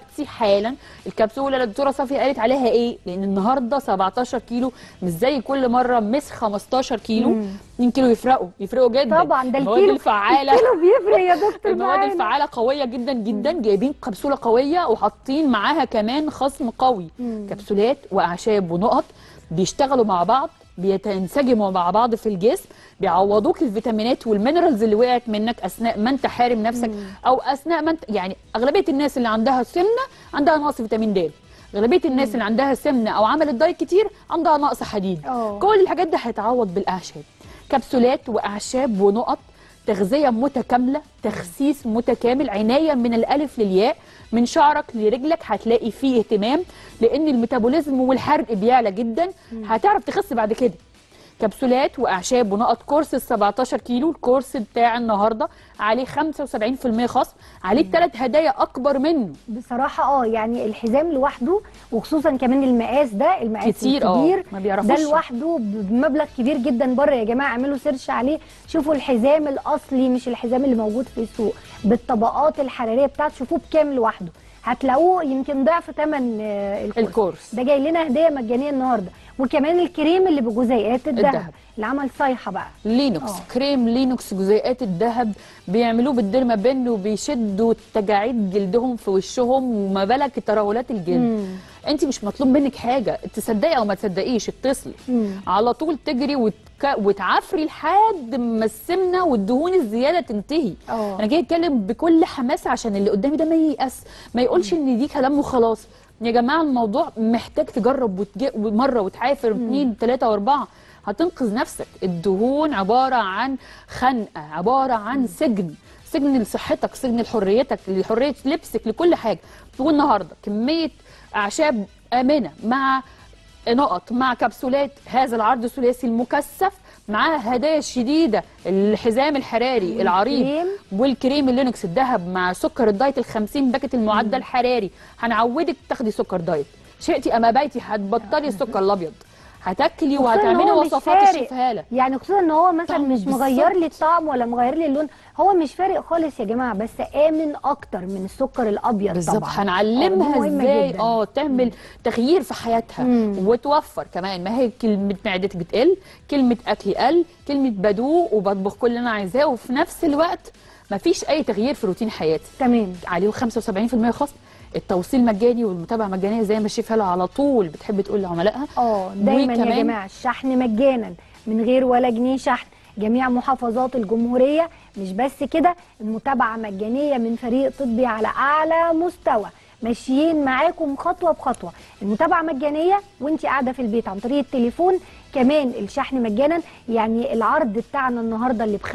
دلوقتي حالا الكبسوله اللي الدكتوره صافيه قالت عليها ايه لان النهارده 17 كيلو مش زي كل مره مس 15 كيلو 2 كيلو يفرقوا يفرقوا جدا طبعا ده المواد الكيلو الفعاله الكيلو بيفرق يا دكتور المواد معانا. الفعاله قويه جدا جدا جايبين كبسوله قويه وحاطين معاها كمان خصم قوي كبسولات واعشاب ونقط بيشتغلوا مع بعض بيتنسجموا مع بعض في الجسم بيعوضوك الفيتامينات والمينرالز اللي وقعت منك اثناء ما انت حارم نفسك او اثناء ما انت يعني اغلبيه الناس اللي عندها سمنه عندها نقص فيتامين د اغلبيه الناس اللي عندها سمنه او عملت دايت كتير عندها نقص حديد اه. كل الحاجات دي هيتعوض بالاعشاب كبسولات واعشاب ونقط تغذيه متكامله تخسيس متكامل عنايه من الالف للياء من شعرك لرجلك هتلاقي فيه اهتمام لان الميتابوليزم والحرق بيعلى جدا هتعرف تخس بعد كده كبسولات واعشاب ونقط كورس ال 17 كيلو الكورس بتاع النهارده عليه 75% خصم عليه ثلاث هدايا اكبر منه بصراحة اه يعني الحزام لوحده وخصوصا كمان المقاس ده المقاس كتير اه الكبير ما ده بيعرفوش لوحده بمبلغ كبير جدا بره يا جماعه اعملوا سيرش عليه شوفوا الحزام الاصلي مش الحزام اللي موجود في السوق بالطبقات الحراريه بتاعته شوفوه بكام لوحده هتلاقوه يمكن ضعف ثمن الكورس الكورس ده جاي لنا هديه مجانيه النهارده وكمان الكريم اللي بجزيئات الذهب الذهب. اللي عمل صيحه بقى لينوكس آه. كريم لينوكس جزيئات الذهب بيعملوه بالديرما بن وبيشدوا تجاعيد جلدهم في وشهم وما بالك ترهلات الجلد مم. انت مش مطلوب منك حاجه تصدقي او ما تصدقيش اتصلي مم. على طول تجري وتك... وتعافري لحد ما السمنه والدهون الزياده تنتهي اه انا جاي اتكلم بكل حماسه عشان اللي قدامي ده ما ييأس ما يقولش ان دي كلام وخلاص يا جماعه الموضوع محتاج تجرب وتج... مره وتعافر اثنين ثلاثه واربعه هتنقذ نفسك الدهون عباره عن خنقه عباره عن سجن سجن لصحتك سجن لحريتك لحريه لبسك لكل حاجه والنهارده كميه اعشاب امنه مع نقط مع كبسولات هذا العرض الثلاثي المكثف معاه هدايا شديده الحزام الحراري العريض والكريم. والكريم اللينكس الذهب مع سكر الدايت ال 50 باكت المعدل الحراري هنعودك تاخدي سكر دايت شئتي ام ابيتي هتبطلي السكر الابيض هتاكلي خصوصاً إن وهتعملي هو مش وصفات فارق. الشيفها لك يعني خصوصا ان هو مثلا طعمه مش بالظبط. مغير لي الطعم ولا مغير لي اللون هو مش فارق خالص يا جماعه بس امن اكتر من السكر الابيض بالظبط طبعا آه، هنعلمها دي مهمة ازاي جداً. اه تعمل تغيير في حياتها مم. وتوفر كمان ما هي كلمه معدتك بتقل كلمه اكلي قل كلمه بدوق وبطبخ كل اللي انا عايزاه وفي نفس الوقت ما فيش اي تغيير في روتين حياتي تمام عليه 75% خصم التوصيل مجاني والمتابعه مجانيه زي ما الشيف هلا على طول بتحب تقول لعملائها اه دايما يا وكمان- جماعه الشحن مجانا من غير ولا جنيه شحن جميع محافظات الجمهوريه مش بس كده المتابعه مجانيه من فريق طبي على اعلى مستوى ماشيين معاكم خطوه بخطوه المتابعه مجانيه وانت قاعده في البيت عن طريق التليفون كمان الشحن مجانا يعني العرض بتاعنا النهارده اللي ب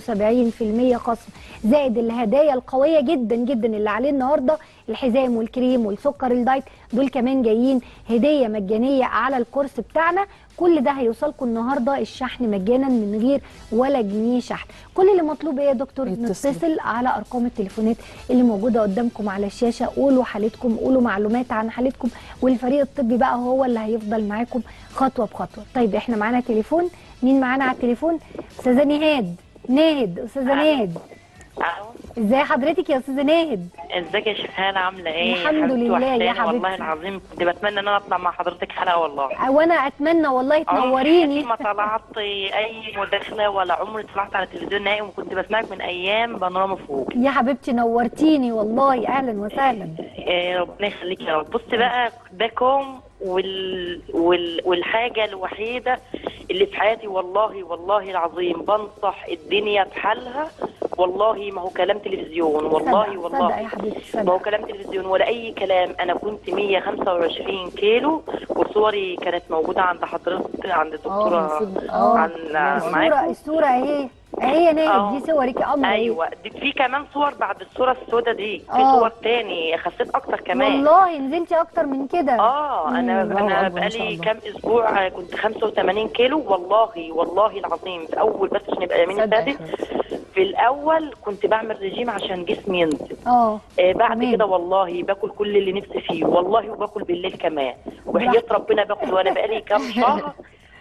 75% خصم زائد الهدايا القويه جدا جدا اللي عليه النهارده الحزام والكريم والسكر الدايت دول كمان جايين هديه مجانيه على الكورس بتاعنا كل ده هيوصلكم النهارده الشحن مجانا من غير ولا جنيه شحن كل اللي مطلوب ايه يا دكتور يتصلوا. نتصل على ارقام التليفونات اللي موجوده قدامكم على الشاشه قولوا حالتكم قولوا معلومات عن حالتكم والفريق الطبي بقى هو اللي هيفضل معاكم خطوه بخطوه طيب احنا معانا تليفون مين معانا على التليفون استاذه نهاد ناهد استاذه ناهد ألو. ازاي حضرتك يا استاذه ناهد ازيك يا شيخان عامله ايه الحمد حبيبتي لله يا وحشاني حبيبتي. والله العظيم كنت بتمنى ان انا اطلع مع حضرتك حلقه والله وانا اتمنى والله عمري تنوريني ما طلعت اي مداخله ولا عمري طلعت على التلفزيون نهائي وكنت بسمعك من ايام بانوراما فوق يا حبيبتي نورتيني والله اهلا وسهلا إيه ربنا يخليك يا رب بصي بقى ده كوم وال... وال... والحاجه الوحيده اللي في حياتي والله والله العظيم بنصح الدنيا بحالها والله ما هو كلام تلفزيون والله صدق- والله صدق يا حبيبتي ما هو صدق كلام تلفزيون ولا اي كلام انا كنت 125 كيلو وصوري كانت موجوده عند حضرتك عند الدكتوره المفروض- اه عن الصوره معاكم الصوره اهي اهي يا ناهد آه. دي صورك يا قمر أهي. ايوه دي في كمان صور بعد الصوره السوداء دي في آه. صور تاني خسيت اكتر كمان والله نزلتي اكتر من كده اه انا الله انا أكبر ما شاء بقالي الله. كام اسبوع كنت 85 كيلو والله والله العظيم في اول بس عشان يبقى يمين صدق يا سادس حبيبتي. في الاول كنت بعمل رجيم عشان جسمي ينزل اه آه بعد تمام. كده والله باكل كل اللي نفسي فيه والله وباكل بالليل كمان وحياة براحتك. ربنا باكل وانا بقالي كام شهر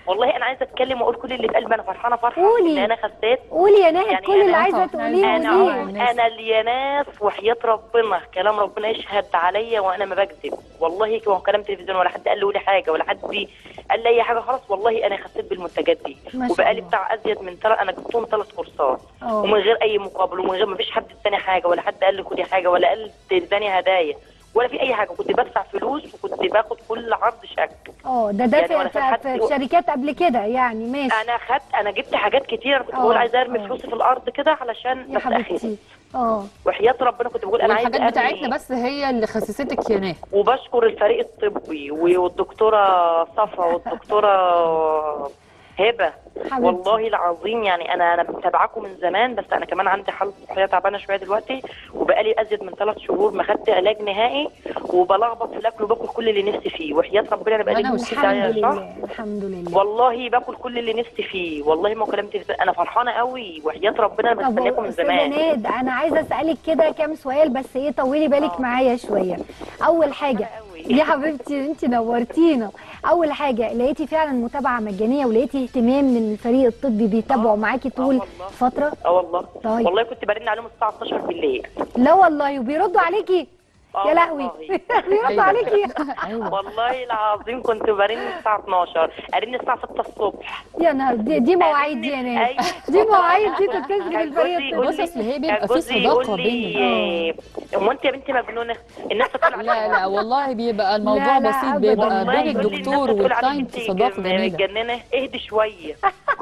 والله انا عايزه اتكلم واقول كل اللي في قلبي انا فرحانه فرحه قولي. ان انا خسيت قولي يا ناهد يعني كل اللي أنا- عايزه آه، تقوليه انا قوليه عموم انا اللي ناس وحياه ربنا كلام ربنا يشهد عليا وانا ما بكذب والله هو كلام تلفزيون ولا حد قال لي قولي حاجه ولا حد قال لي اي حاجه خلاص والله انا خسيت بالمنتجات دي ما شاء وبقالي الله. بتاع ازيد من ثلاث انا جبتهم ثلاث كورسات اه. ومن غير اي مقابل ومن غير ما فيش حد اداني حاجه ولا حد قال لي خدي حاجه ولا قال اداني هدايا ولا في اي حاجه كنت بدفع فلوس وكنت باخد كل عرض شك اه ده ده يعني في, وأنا في, كان في, حد- في شركات قبل كده يعني ماشي انا خدت انا جبت حاجات كتير كنت اه، بقول عايزه ارمي اه. فلوسي في الارض كده علشان يا بس اخس حبيبتي اه وحياه ربنا كنت بقول انا عايزه والحاجات بتاعتنا أرمي. بس هي اللي خسستك يا ناه وبشكر الفريق الطبي والدكتوره صفا والدكتوره هبه حبيبتي. والله العظيم يعني انا انا متابعاكم من زمان بس انا كمان عندي حاله صحيه تعبانه شويه دلوقتي وبقالي ازيد من ثلاث شهور ما خدت علاج نهائي وبلخبط في الاكل وباكل كل اللي نفسي فيه وحياه ربنا انا بقالي أنا نص والشفا. ساعة الحمد شهر لله الحمد لله والله باكل كل اللي نفسي فيه والله ما كلمت في- انا فرحانه قوي وحياه ربنا انا طب بستناكم من استاذه زمان ناد انا عايزه اسالك كده كام سؤال بس ايه طولي بالك معايا شويه اول حاجه قوي. يا حبيبتي انت نورتينا اول حاجه لقيتي فعلا متابعه مجانيه ولقيتي اهتمام من الفريق الطبي بيتابعوا آه، معاكي آه طول والله. فتره اه والله طيب. والله كنت برن عليهم الساعه 12 بالليل لا والله وبيردوا عليكي آه يا لهوي والله. بيردوا عليكي ايوه والله العظيم كنت برن الساعه 12 ارن الساعه 6 الصبح يا نهار دي, دي مواعيد دي يا ناس أيوة. دي مواعيد دي تتصل كان بالفريق جوزي الطبي يقول بص لي- أصل هي كان بيبقى في جوزي صداقة يقول لي هو انت يا بنتي مجنونه الناس تطلع لا لا والله بيبقى الموضوع لا، لا، بسيط أبداً. بيبقى والله بين يقول لي الدكتور الناس تقول عليك والكلاينت انت صداقه جميله متجننه اهدي شويه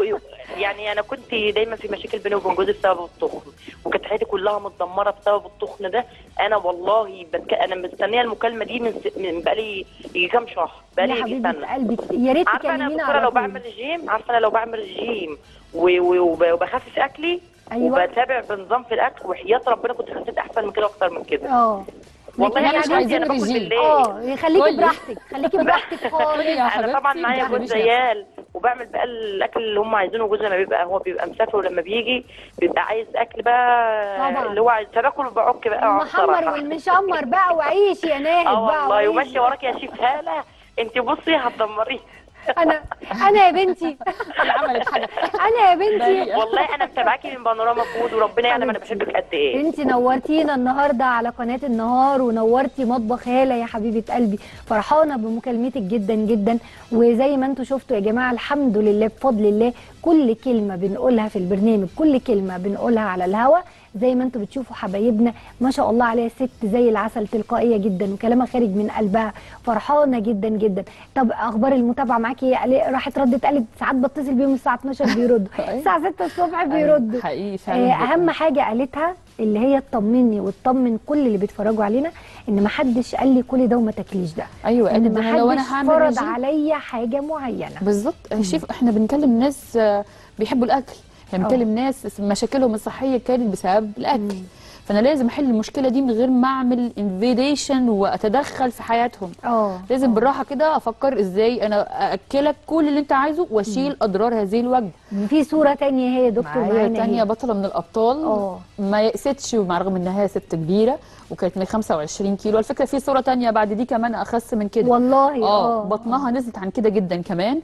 يعني انا كنت دايما في مشاكل بيني وبين جوزي بسبب التخن وكانت حياتي كلها متدمره بسبب التخن ده انا والله بتك... انا مستنيه المكالمه دي من, س... من بقالي يجي كام شهر يا بقالي يجي حبيبه سنه قلبي يا ريت عارفه انا تكلمينا دكتوره على لو طول بعمل رجيم عارفه انا لو بعمل رجيم و- و- وب- وبخفف اكلي أيوة. وبتابع بنظام في الاكل وحياه ربنا كنت خسيت احسن من كده واكتر من كده اه والله لكن انا مش عندي عايزين انا باكل رجيم. بالليل اه خليكي كلي. براحتك خليكي براحتك خالص كلي يا انا طبعا حبيبتي، معايا ما جوز تحرميش عيال وبعمل بقى الاكل اللي هم عايزينه جوزي لما بيبقى هو بيبقى مسافر ولما بيجي بيبقى عايز اكل بقى طبعا. اللي هو عايز فباكل وبعك بقى المحمر بصراحة. والمشمر بقى وعيش يا ناهد اه بقى والله وعيش. وماشيه وراك يا شيف هاله انت بصي هتدمريه انا انا يا بنتي هي عملت حاجه انا يا بنتي بريئة. والله انا متابعاكي من بانوراما فود وربنا يعلم انا بحبك قد ايه انت نورتينا النهارده على قناه النهار ونورتي مطبخ هاله يا حبيبه قلبي فرحانه بمكالمتك جدا جدا وزي ما انتم شفتوا يا جماعه الحمد لله بفضل الله كل كلمه بنقولها في البرنامج كل كلمه بنقولها على الهوا زي ما انتم بتشوفوا حبايبنا ما شاء الله عليها ست زي العسل تلقائيه جدا وكلامها خارج من قلبها فرحانه جدا جدا طب اخبار المتابعه معاكي ايه؟ قال- راحت ردت قالت ساعات بتصل بيهم الساعه 12 بيردوا الساعه 6 الصبح بيردوا حقيقي آه، فعلا اهم حاجه قالتها اللي هي تطمني وتطمن كل اللي بيتفرجوا علينا ان ما حدش قال لي كل ده وما تاكليش ده ايوه ان قالت ما انا لو حدش انا هعمل فرض رجيم عليا حاجه معينه بالظبط شوف احنا بنكلم ناس آه، بيحبوا الاكل احنا اه. بنكلم ناس مشاكلهم الصحيه كانت بسبب الاكل فانا لازم احل المشكله دي من غير ما اعمل انفيديشن واتدخل في حياتهم اه لازم بالراحه كده افكر ازاي انا ااكلك كل اللي انت عايزه واشيل اضرار هذه الوجبه في صوره تانية هي يا دكتور معايا معانا تانية هي. بطلة من الأبطال اه. ما يأستش ومع رغم إنها ست كبيرة وكانت من 25 كيلو على فكرة في صورة تانية بعد دي كمان أخس من كده والله اه بطنها نزلت عن كده جدا كمان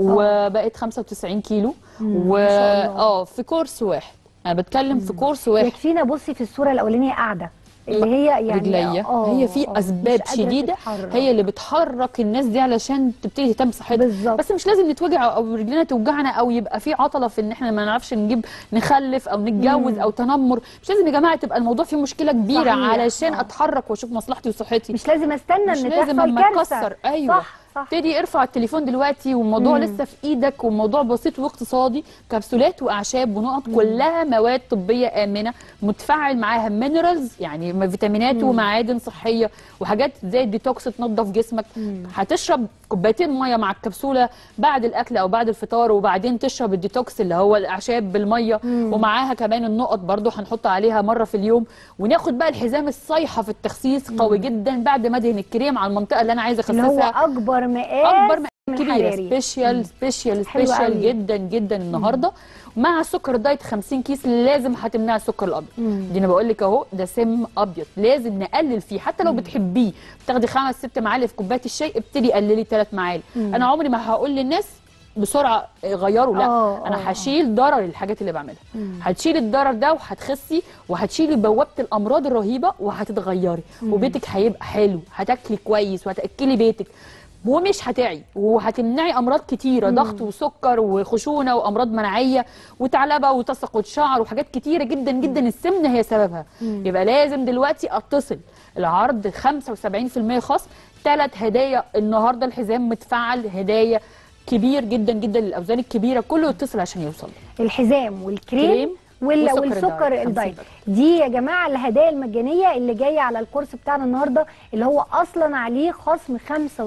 وبقت 95 كيلو و ما شاء الله. اه في كورس واحد انا بتكلم في كورس واحد يكفينا بصي في الصوره الاولانيه قاعده اللي هي يعني رجلية اه هي في آه، اسباب مش قادرة شديده تتحرك. هي اللي بتحرك الناس دي علشان تبتدي تهتم بصحتها بالظبط. بس مش لازم نتوجع او رجلنا توجعنا او يبقى في عطله في ان احنا ما نعرفش نجيب نخلف او نتجوز او تنمر مش لازم يا جماعه تبقى الموضوع فيه مشكله كبيره صحيح. علشان آه. اتحرك واشوف مصلحتي وصحتي مش لازم استنى مش ان لازم تحصل اما كارثه تكسر ايوه صح صح ابتدي ارفع التليفون دلوقتي والموضوع لسه في ايدك والموضوع بسيط واقتصادي كبسولات واعشاب ونقط كلها مواد طبيه امنه متفاعل معاها مينرالز يعني فيتامينات ومعادن صحيه وحاجات زي الديتوكس تنظف جسمك هتشرب كوبايتين ميه مع الكبسوله بعد الاكل او بعد الفطار وبعدين تشرب الديتوكس اللي هو الاعشاب بالميه ومعاها كمان النقط برضو هنحط عليها مره في اليوم وناخد بقى الحزام الصيحه في التخسيس قوي جدا بعد ما ادهن الكريم على المنطقه اللي انا عايزه اللي هو اخسسها اكبر مقاس اكبر من من كبيره حراري. سبيشال سبيشال حلو سبيشال قوي. جدا جدا النهارده مع سكر دايت 50 كيس لازم هتمنع السكر الابيض دي انا بقول لك اهو ده سم ابيض لازم نقلل فيه حتى لو بتحبيه بتاخدي خمس ست معالق في كوبايه الشاي ابتدي قللي ثلاث معالق انا عمري ما هقول للناس بسرعه غيره لا آه، آه، انا آه. هشيل ضرر الحاجات اللي بعملها هتشيل الضرر ده وهتخسي وهتشيلي بوابه الامراض الرهيبه وهتتغيري وبيتك هيبقى حلو هتاكلي كويس وهتاكلي بيتك ومش هتعي وهتمنعي امراض كتيره ضغط وسكر وخشونه وامراض مناعيه وثعلبه وتساقط شعر وحاجات كتيره جدا جدا السمنه هي سببها يبقى لازم دلوقتي اتصل العرض 75% خصم ثلاث هدايا النهارده الحزام متفعل هدايا كبير جدا جدا للاوزان الكبيره كله يتصل عشان يوصل الحزام والكريم كريم وال... وسكر والسكر الدايت، الدايت 50 دي يا جماعه الهدايا المجانيه اللي جايه على الكورس بتاعنا النهارده اللي هو اصلا عليه خصم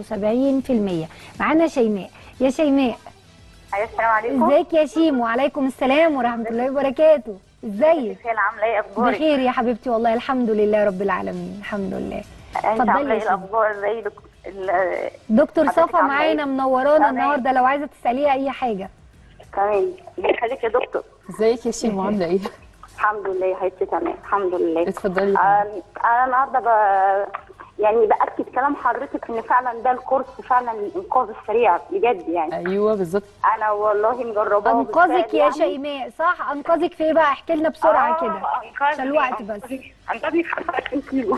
75% معانا شيماء يا شيماء أيوة السلام عليكم ازيك يا شيم وعليكم السلام ورحمه الله وبركاته ازيك خير عاملة ايه اخبارك؟ بخير يا حبيبتي والله الحمد لله رب العالمين الحمد لله انت اتفضلي عاملة يا ايه شيماء. الاخبار زي دك- ال- دكتور حضرتك صفا عاملة معانا ايه؟ منورانا تمام. النهارده لو عايزه تساليها اي حاجه تمام يخليك يا دكتور ازيك يا شيماء عامله ايه الحمد لله يا حبيبتي تمام الحمد لله اتفضلي يا آه، انا النهارده ب... يعني باكد كلام حضرتك ان فعلا ده الكورس فعلا الانقاذ السريع بجد يعني ايوه بالظبط انا والله مجرباه انقذك بالفعل يا يعني. شيماء صح انقذك في ايه بقى احكي لنا بسرعه كده عشان الوقت بس انقذني 25 كيلو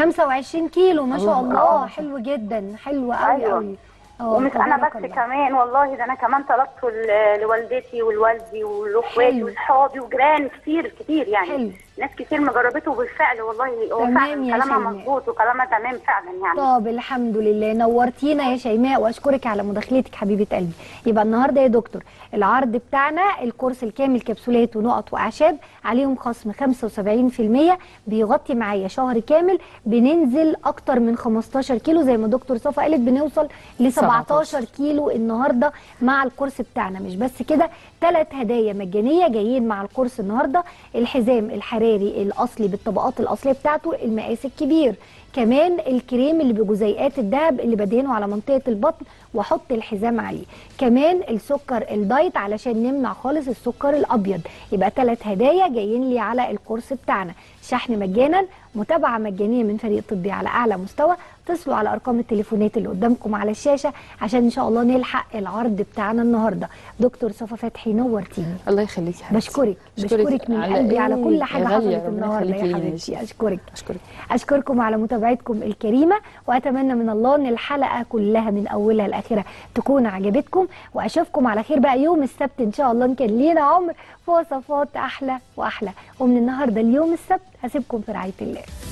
25 كيلو ما شاء الله. الله حلو جدا حلو قوي أيوة. قوي اه ومش انا تبارك بس الله. كمان والله ده انا كمان طلبته ل- لوالدتي ولوالدي ولاخواتي حلو. واصحابي وجيران كتير كتير يعني حلو. ناس كتير ما جربته بالفعل والله هو تمام فعلا يا كلامها شيماء. مظبوط وكلامها تمام فعلا يعني طب الحمد لله نورتينا يا شيماء واشكرك على مداخلتك حبيبه قلبي يبقى النهارده يا دكتور العرض بتاعنا الكورس الكامل كبسولات ونقط واعشاب عليهم خصم 75% بيغطي معايا شهر كامل بننزل اكتر من 15 كيلو زي ما دكتور صفا قالت بنوصل ل 17 كيلو النهارده مع الكورس بتاعنا مش بس كده ثلاث هدايا مجانيه جايين مع الكورس النهارده الحزام الحراري الاصلي بالطبقات الاصليه بتاعته المقاس الكبير كمان الكريم اللي بجزيئات الذهب اللي بدهنه على منطقه البطن واحط الحزام عليه كمان السكر الدايت علشان نمنع خالص السكر الابيض يبقى ثلاث هدايا جايين لي على الكورس بتاعنا شحن مجانا متابعه مجانيه من فريق طبي على اعلى مستوى اتصلوا على ارقام التليفونات اللي قدامكم على الشاشه عشان ان شاء الله نلحق العرض بتاعنا النهارده دكتور صفا فتحي نورتيني الله يخليكي يا حبيبتي. بشكرك بشكرك من على قلبي إيه؟ على كل يا حاجه غالية، حصلت ربنا النهارده يخليكي يا لينا يا حبيبتي شيخ. اشكرك اشكرك اشكركم على متابعتكم الكريمه واتمنى من الله ان الحلقه كلها من اولها لاخرها تكون عجبتكم واشوفكم على خير بقى يوم السبت ان شاء الله ان كان لينا عمر في وصفات احلى واحلى ومن النهارده اليوم السبت هسيبكم في رعايه الله